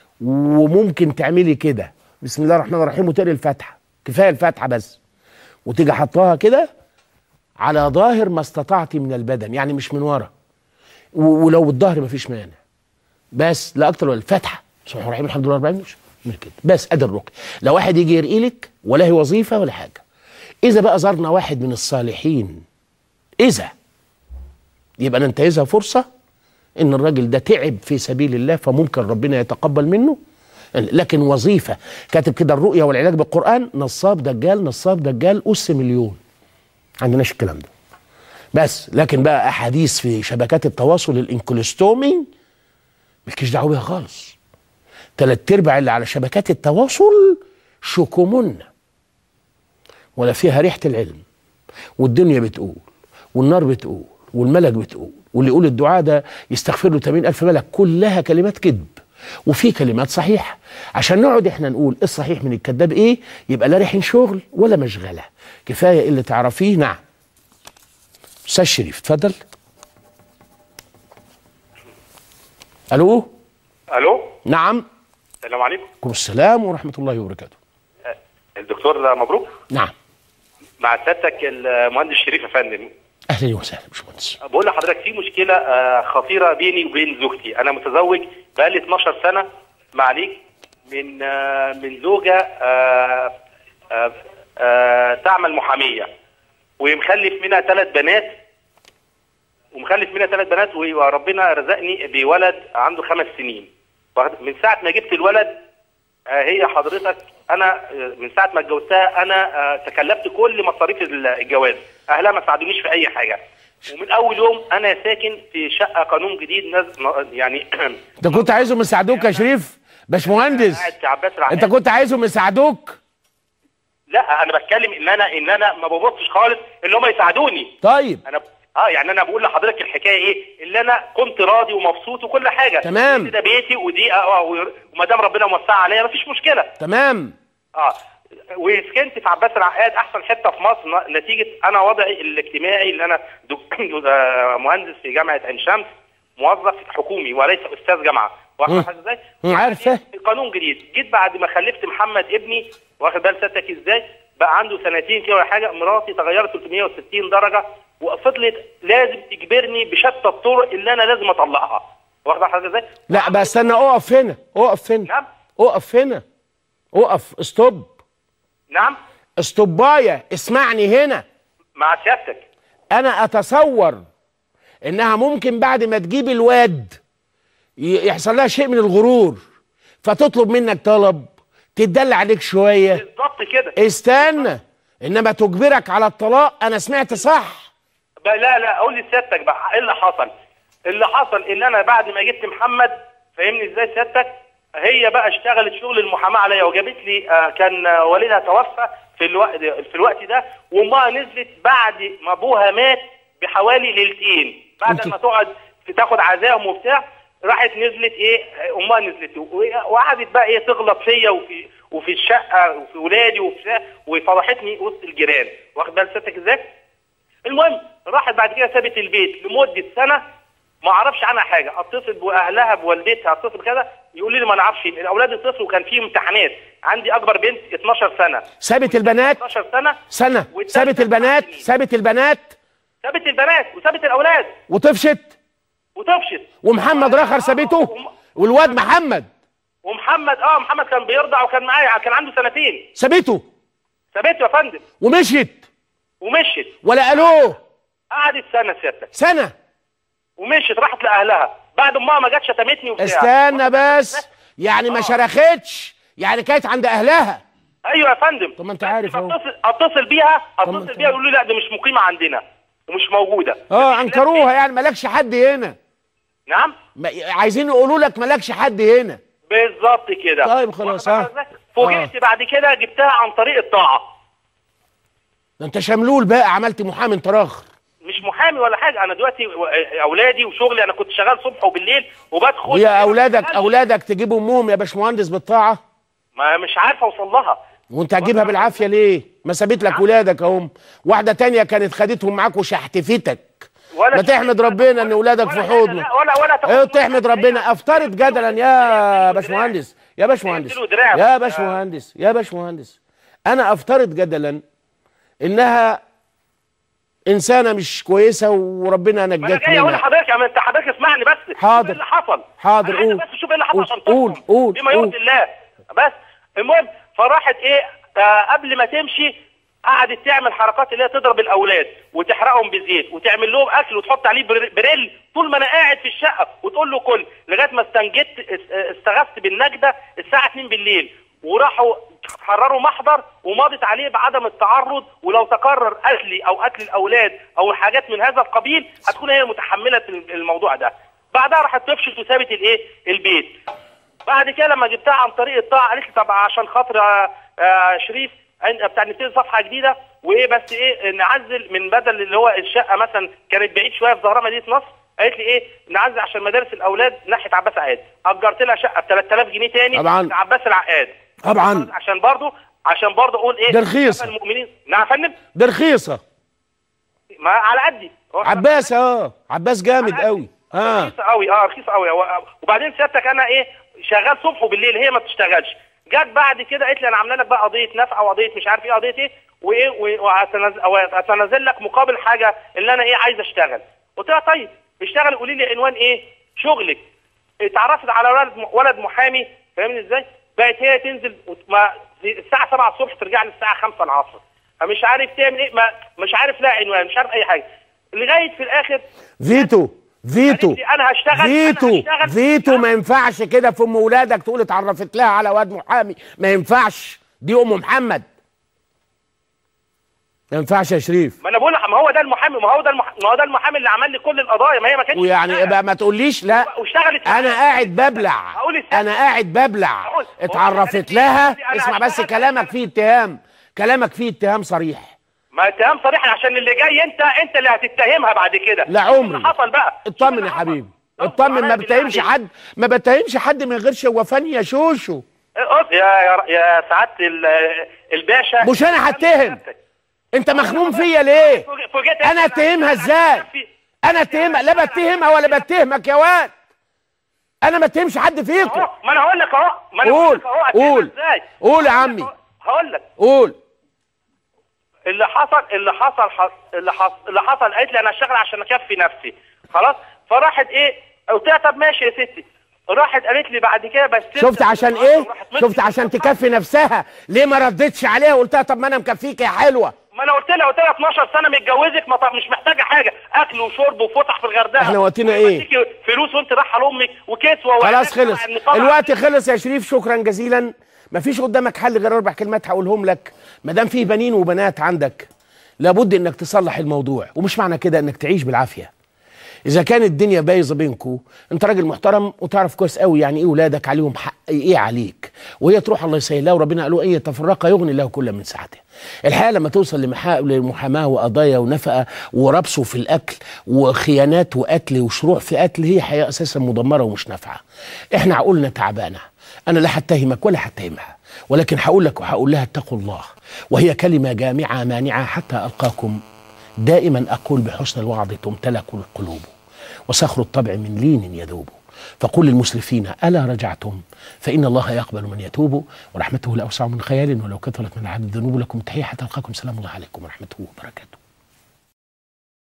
وممكن تعملي كده بسم الله الرحمن الرحيم وتقري الفاتحه كفايه الفاتحه بس وتيجي حطاها كده على ظاهر ما استطعت من البدن يعني مش من ورا و- ولو بالظهر مفيش مانع بس لا اكتر ولا الفاتحه بسم الله الرحمن الرحيم الحمد لله رب العالمين من كده بس ادي الركن لو واحد يجي يرقي لك ولا هي وظيفه ولا حاجه اذا بقى زارنا واحد من الصالحين اذا يبقى ننتهزها فرصه ان الراجل ده تعب في سبيل الله فممكن ربنا يتقبل منه لكن وظيفه كاتب كده الرؤيه والعلاج بالقران نصاب دجال نصاب دجال اس مليون عندناش الكلام ده بس لكن بقى احاديث في شبكات التواصل الانكلوستومي مالكيش دعوه بيها خالص تلات ارباع اللي على شبكات التواصل شكومن ولا فيها ريحه العلم والدنيا بتقول والنار بتقول والملك بتقول واللي يقول الدعاء ده يستغفر له 80 ألف ملك كلها كلمات كذب وفي كلمات صحيحة عشان نقعد احنا نقول ايه الصحيح من الكذاب ايه يبقى لا رايحين شغل ولا مشغلة كفاية اللي تعرفيه نعم أستاذ شريف اتفضل ألو الو نعم السلام عليكم عليكم السلام ورحمة الله وبركاته الدكتور مبروك نعم مع سيادتك المهندس شريف يا فندم أهلا وسهلا باشمهندس بقول لحضرتك في مشكله آه، خطيره بيني وبين زوجتي انا متزوج بقالي 12 سنه معليك من آه، من زوجه آه، آه، آه، تعمل محاميه ومخلف منها ثلاث بنات ومخلف منها ثلاث بنات و- وربنا رزقني بولد عنده خمس سنين واخد- من ساعه ما جبت الولد آه، هي حضرتك انا آه، من ساعه ما اتجوزتها انا آه، تكلفت كل مصاريف ال- الجواز اهلها ما ساعدونيش في اي حاجه ومن اول يوم انا ساكن في شقه قانون جديد ناس يعني انت كنت عايزهم يساعدوك يا شريف باشمهندس قاعد في عباس العقاد. انت كنت عايزهم يساعدوك لا انا بتكلم ان انا ان انا ما ببصش خالص ان هم يساعدوني طيب انا اه يعني انا بقول لحضرتك الحكايه ايه اللي انا كنت راضي ومبسوط وكل حاجه تمام. ده بيتي ودي اه وما دام ربنا موسع عليا مفيش مشكله تمام اه وسكنت في عباس العقاد احسن حته في مصر ن- نتيجه انا وضعي الاجتماعي اللي انا دك- آه، مهندس في جامعه عين شمس موظف حكومي وليس استاذ جامعه واخد مم. حضرتك ازاي؟ مم، عارفة. قانون جديد جيت بعد ما خلفت محمد ابني واخد بال سيادتك ازاي بقى عنده سنتين كده ولا حاجه مراتي تغيرت 360 درجه وفضلت لازم تجبرني بشتى الطرق اللي انا لازم اطلقها واخد بال حضرتك ازاي؟ لا بس استنى اقف هنا اقف هنا نعم اقف هنا اقف استوب نعم استوبايه اسمعني هنا مع سيادتك انا اتصور انها ممكن بعد ما تجيب الواد ي- يحصل لها شيء من الغرور فتطلب منك طلب تدل عليك شويه بالظبط كده استنى انما تجبرك على الطلاق انا سمعت صح بقى لا لا قول لي سيادتك بقى ايه اللي حصل؟ اللي حصل ان انا بعد ما جبت محمد فاهمني ازاي سيادتك؟ هي بقى اشتغلت شغل المحاماه عليا وجابت لي آه كان آه، والدها توفى في الوقت في الوقت ده وامها نزلت بعد ما ابوها مات بحوالي ليلتين بعد انت- ما تقعد تاخد عزاهم وبتاع راحت نزلت ايه امها نزلت و- وقعدت بقى ايه تغلط فيا وفي وفي الشقه وفي ولادي وفي وفضحتني وسط الجيران واخد بال سيادتك ازاي؟ المهم راحت بعد كده سابت البيت لمده سنه ما اعرفش عنها حاجه اتصل باهلها بوالدتها اتصل بكذا يقول لي ما نعرفش الاولاد اتصلوا وكان في امتحانات عندي اكبر بنت 12 سنه سابت البنات 12 سنه سنه والتالتة سابت البنات سبع سنين. سابت البنات سابت البنات وسابت الاولاد وطفشت وطفشت ومحمد رخر سابته وم- والواد محمد ومحمد اه محمد كان بيرضع وكان معايا كان عنده سنتين سابته سابته يا فندم ومشيت ومشيت ولا قالوه قعدت سنه سيادتك سنه ومشيت راحت لاهلها بعد امها ما جت شتمتني وبتاع استنى بس يعني ما آه. شرختش يعني كانت عند اهلها ايوه يا فندم طب ما انت عارف اهو. اتصل اتصل بيها طب ما اتصل انت بيها يقولوا لي لا دي مش مقيمه عندنا ومش موجوده اه انكروها يعني مالكش حد هنا نعم ما- عايزين يقولوا لك مالكش حد هنا بالظبط كده طيب خلاص، واخد اه. بالك؟ فوجئت بعد كده جبتها عن طريق الطاعه ده انت شملول بقى عملت محامي انت راخر مش محامي ولا حاجه انا دلوقتي و- اولادي وشغلي انا كنت شغال صبح وبالليل وبدخل ويا اولادك اولادك تجيب امهم يا باشمهندس بالطاعه ما مش عارف اوصل لها وانت هتجيبها بالعافيه ليه ما سابت لك ولادك اهم واحده تانية كانت خدتهم معاك وشحتفتك ولا ما تحمد ربنا ان ولادك في ولا حضنك حاجة، ولا ولا تاخد ايوه مني تحمد حاجة. ربنا افترض جدلا يا باشمهندس يا باشمهندس يديله دراع. يا باشمهندس يا باشمهندس انا افترض جدلا انها انسانه مش كويسه وربنا ما انا نجاك جاي اقول منها لحضرتك يا ما انت حضرتك اسمعني بس شوف حاضر. ايه اللي حصل حاضر، أنا عايزك قول. بس شوف ايه اللي حصل قول، عشان قول، تحكم قول، بما قول. يرضي الله بس المهم فراحت ايه آه قبل ما تمشي قعدت تعمل حركات اللي هي تضرب الاولاد وتحرقهم بزيت وتعمل لهم اكل وتحط عليه بر- بريل طول ما انا قاعد في الشقه وتقول له كل لغايه ما استنجدت اس- استغثت بالنجده الساعه 2 بالليل وراحوا حرروا محضر ومضت عليه بعدم التعرض ولو تكرر قتلي او قتل الاولاد او حاجات من هذا القبيل هتكون هي متحمله الموضوع ده بعدها راحت تفشل وسابت الايه البيت بعد كده لما جبتها عن طريق الطاعه قالت لي طب عشان خاطر آه، آه، شريف عند- بتاع نبتدي صفحه جديده وايه بس ايه نعزل من بدل اللي هو الشقه مثلا كانت بعيد شويه في ظهرها مدينه نصر قالت لي ايه نعزل عشان مدارس الاولاد ناحيه عباس عقاد اجرت لها شقه ب 3000 جنيه تاني طبعاً. في عباس العقاد طبعا عشان برضو عشان برضو اقول ايه ده رخيصة. شفا المؤمنين نعم يا فندم ده رخيصه ما على قدي هو عباس اه عباس جامد قوي اه رخيصه قوي اه رخيصه قوي وبعدين سيادتك انا ايه شغال صبح وبالليل هي ما بتشتغلش جت بعد كده قالت لي انا عامله لك بقى قضيه نفع وقضيه مش عارف ايه قضيه ايه وايه و- وهتنزل أو هتنزل لك مقابل حاجه اللي انا ايه عايز اشتغل قلت لها طيب اشتغل قولي لي عنوان ايه شغلك اتعرفت على ولد ولد محامي فاهمني ازاي بقت هي تنزل وت- ما الساعه 7 الصبح ترجع لي الساعه 5 العصر مش عارف تعمل ايه ما مش عارف لا عنوان مش عارف اي حاجه لغايه في الاخر فيتو فيتو قالت لي أنا هشتغل- أنا فيتو هشتغل. فيتو ما ينفعش كده في ام ولادك تقول اتعرفت لها على واد محامي ما ينفعش دي ام محمد ما ينفعش يا شريف ما انا بقول لك ما هو ده المحامي ما هو ده المح... ما هو ده المحامي اللي عمل لي كل القضايا ما هي ما كانتش ويعني بتشتغل. بقى ما تقوليش لا واشتغلت انا قاعد ببلع هقول السبب. انا قاعد ببلع هقول- هو اتعرفت قالت لي- لها قالت لي أنا اسمع بس هشتغل. كلامك فيه اتهام كلامك فيه اتهام صريح ما اتهام صريح عشان اللي جاي انت انت اللي هتتهمها بعد كده لا شوف عمري اللي حصل بقى شوف اطمن اللي يا حصل. حبيبي اصبر اطمن ما عليا بالله بتهمش عليك. حد ما بتهمش حد من غير شوفان يا شوشو اقف يا يا, يا سعاده ال- الباشا مش أنا هتهم. انت مخموم فيا ليه فوجئت انا اتهمها ازاي انا اتهمها لا بتهمها ولا بتهمك يا واد انا ما اتهمش حد فيكم اهو ما انا هقول لك اهو ما انا هقول قول لك اهو اتهمها قول ازاي قول يا عمي هقول لك قول اللي حصل اللي حصل حص... اللي حصل اللي حصل قالت لي انا هشتغل عشان اكفي نفسي خلاص فراحت ايه قلت لها طب ماشي يا ستي راحت قالت لي بعد كده بس شفت عشان ايه شفت عشان تكفي نفسها ليه ما ردتش عليها وقلت لها طب ما انا مكفيك يا حلوه ما انا قلت لها قلت لها 12 سنه متجوزك ما طب مش محتاجه حاجه اكل وشرب وفسح في الغردقه احنا وقتنا ايه؟ ويديكي فلوس وانت رايحه لامك وكسوه خلاص وعلاج خلص مع النقابة. الوقت خلص يا شريف شكرا جزيلا مفيش قدامك حل غير اربع كلمات هقولهم لك ما دام في بنين وبنات عندك لابد انك تصلح الموضوع ومش معنى كده انك تعيش بالعافيه اذا كانت الدنيا بايظه بينكو انت راجل محترم وتعرف كويس قوي يعني ايه ولادك عليهم حق ايه عليك وهي تروح الله يسهل لها وربنا قالوا ايه تفرقا يغني الله كل من سعته الحقيقه لما توصل لمحا... لمحاماه وقضايا ونفقه وربصه في الاكل وخيانات وقتل وشروع في قتل هي حياه اساسا مدمره ومش نافعه احنا عقولنا تعبانه انا لا هتهمك ولا هتهمها ولكن هقول لك وهقول لها اتقوا الله وهي كلمه جامعه مانعه حتى القاكم دائما أقول بحسن الوعظ تمتلك القلوب وصخر الطبع من لين يذوب فقل للمسرفين ألا رجعتم فإن الله يقبل من يتوب ورحمته الأوسع من خيال ولو كثرت من عدد الذنوب لكم تحية حتى ألقاكم سلام الله عليكم ورحمته وبركاته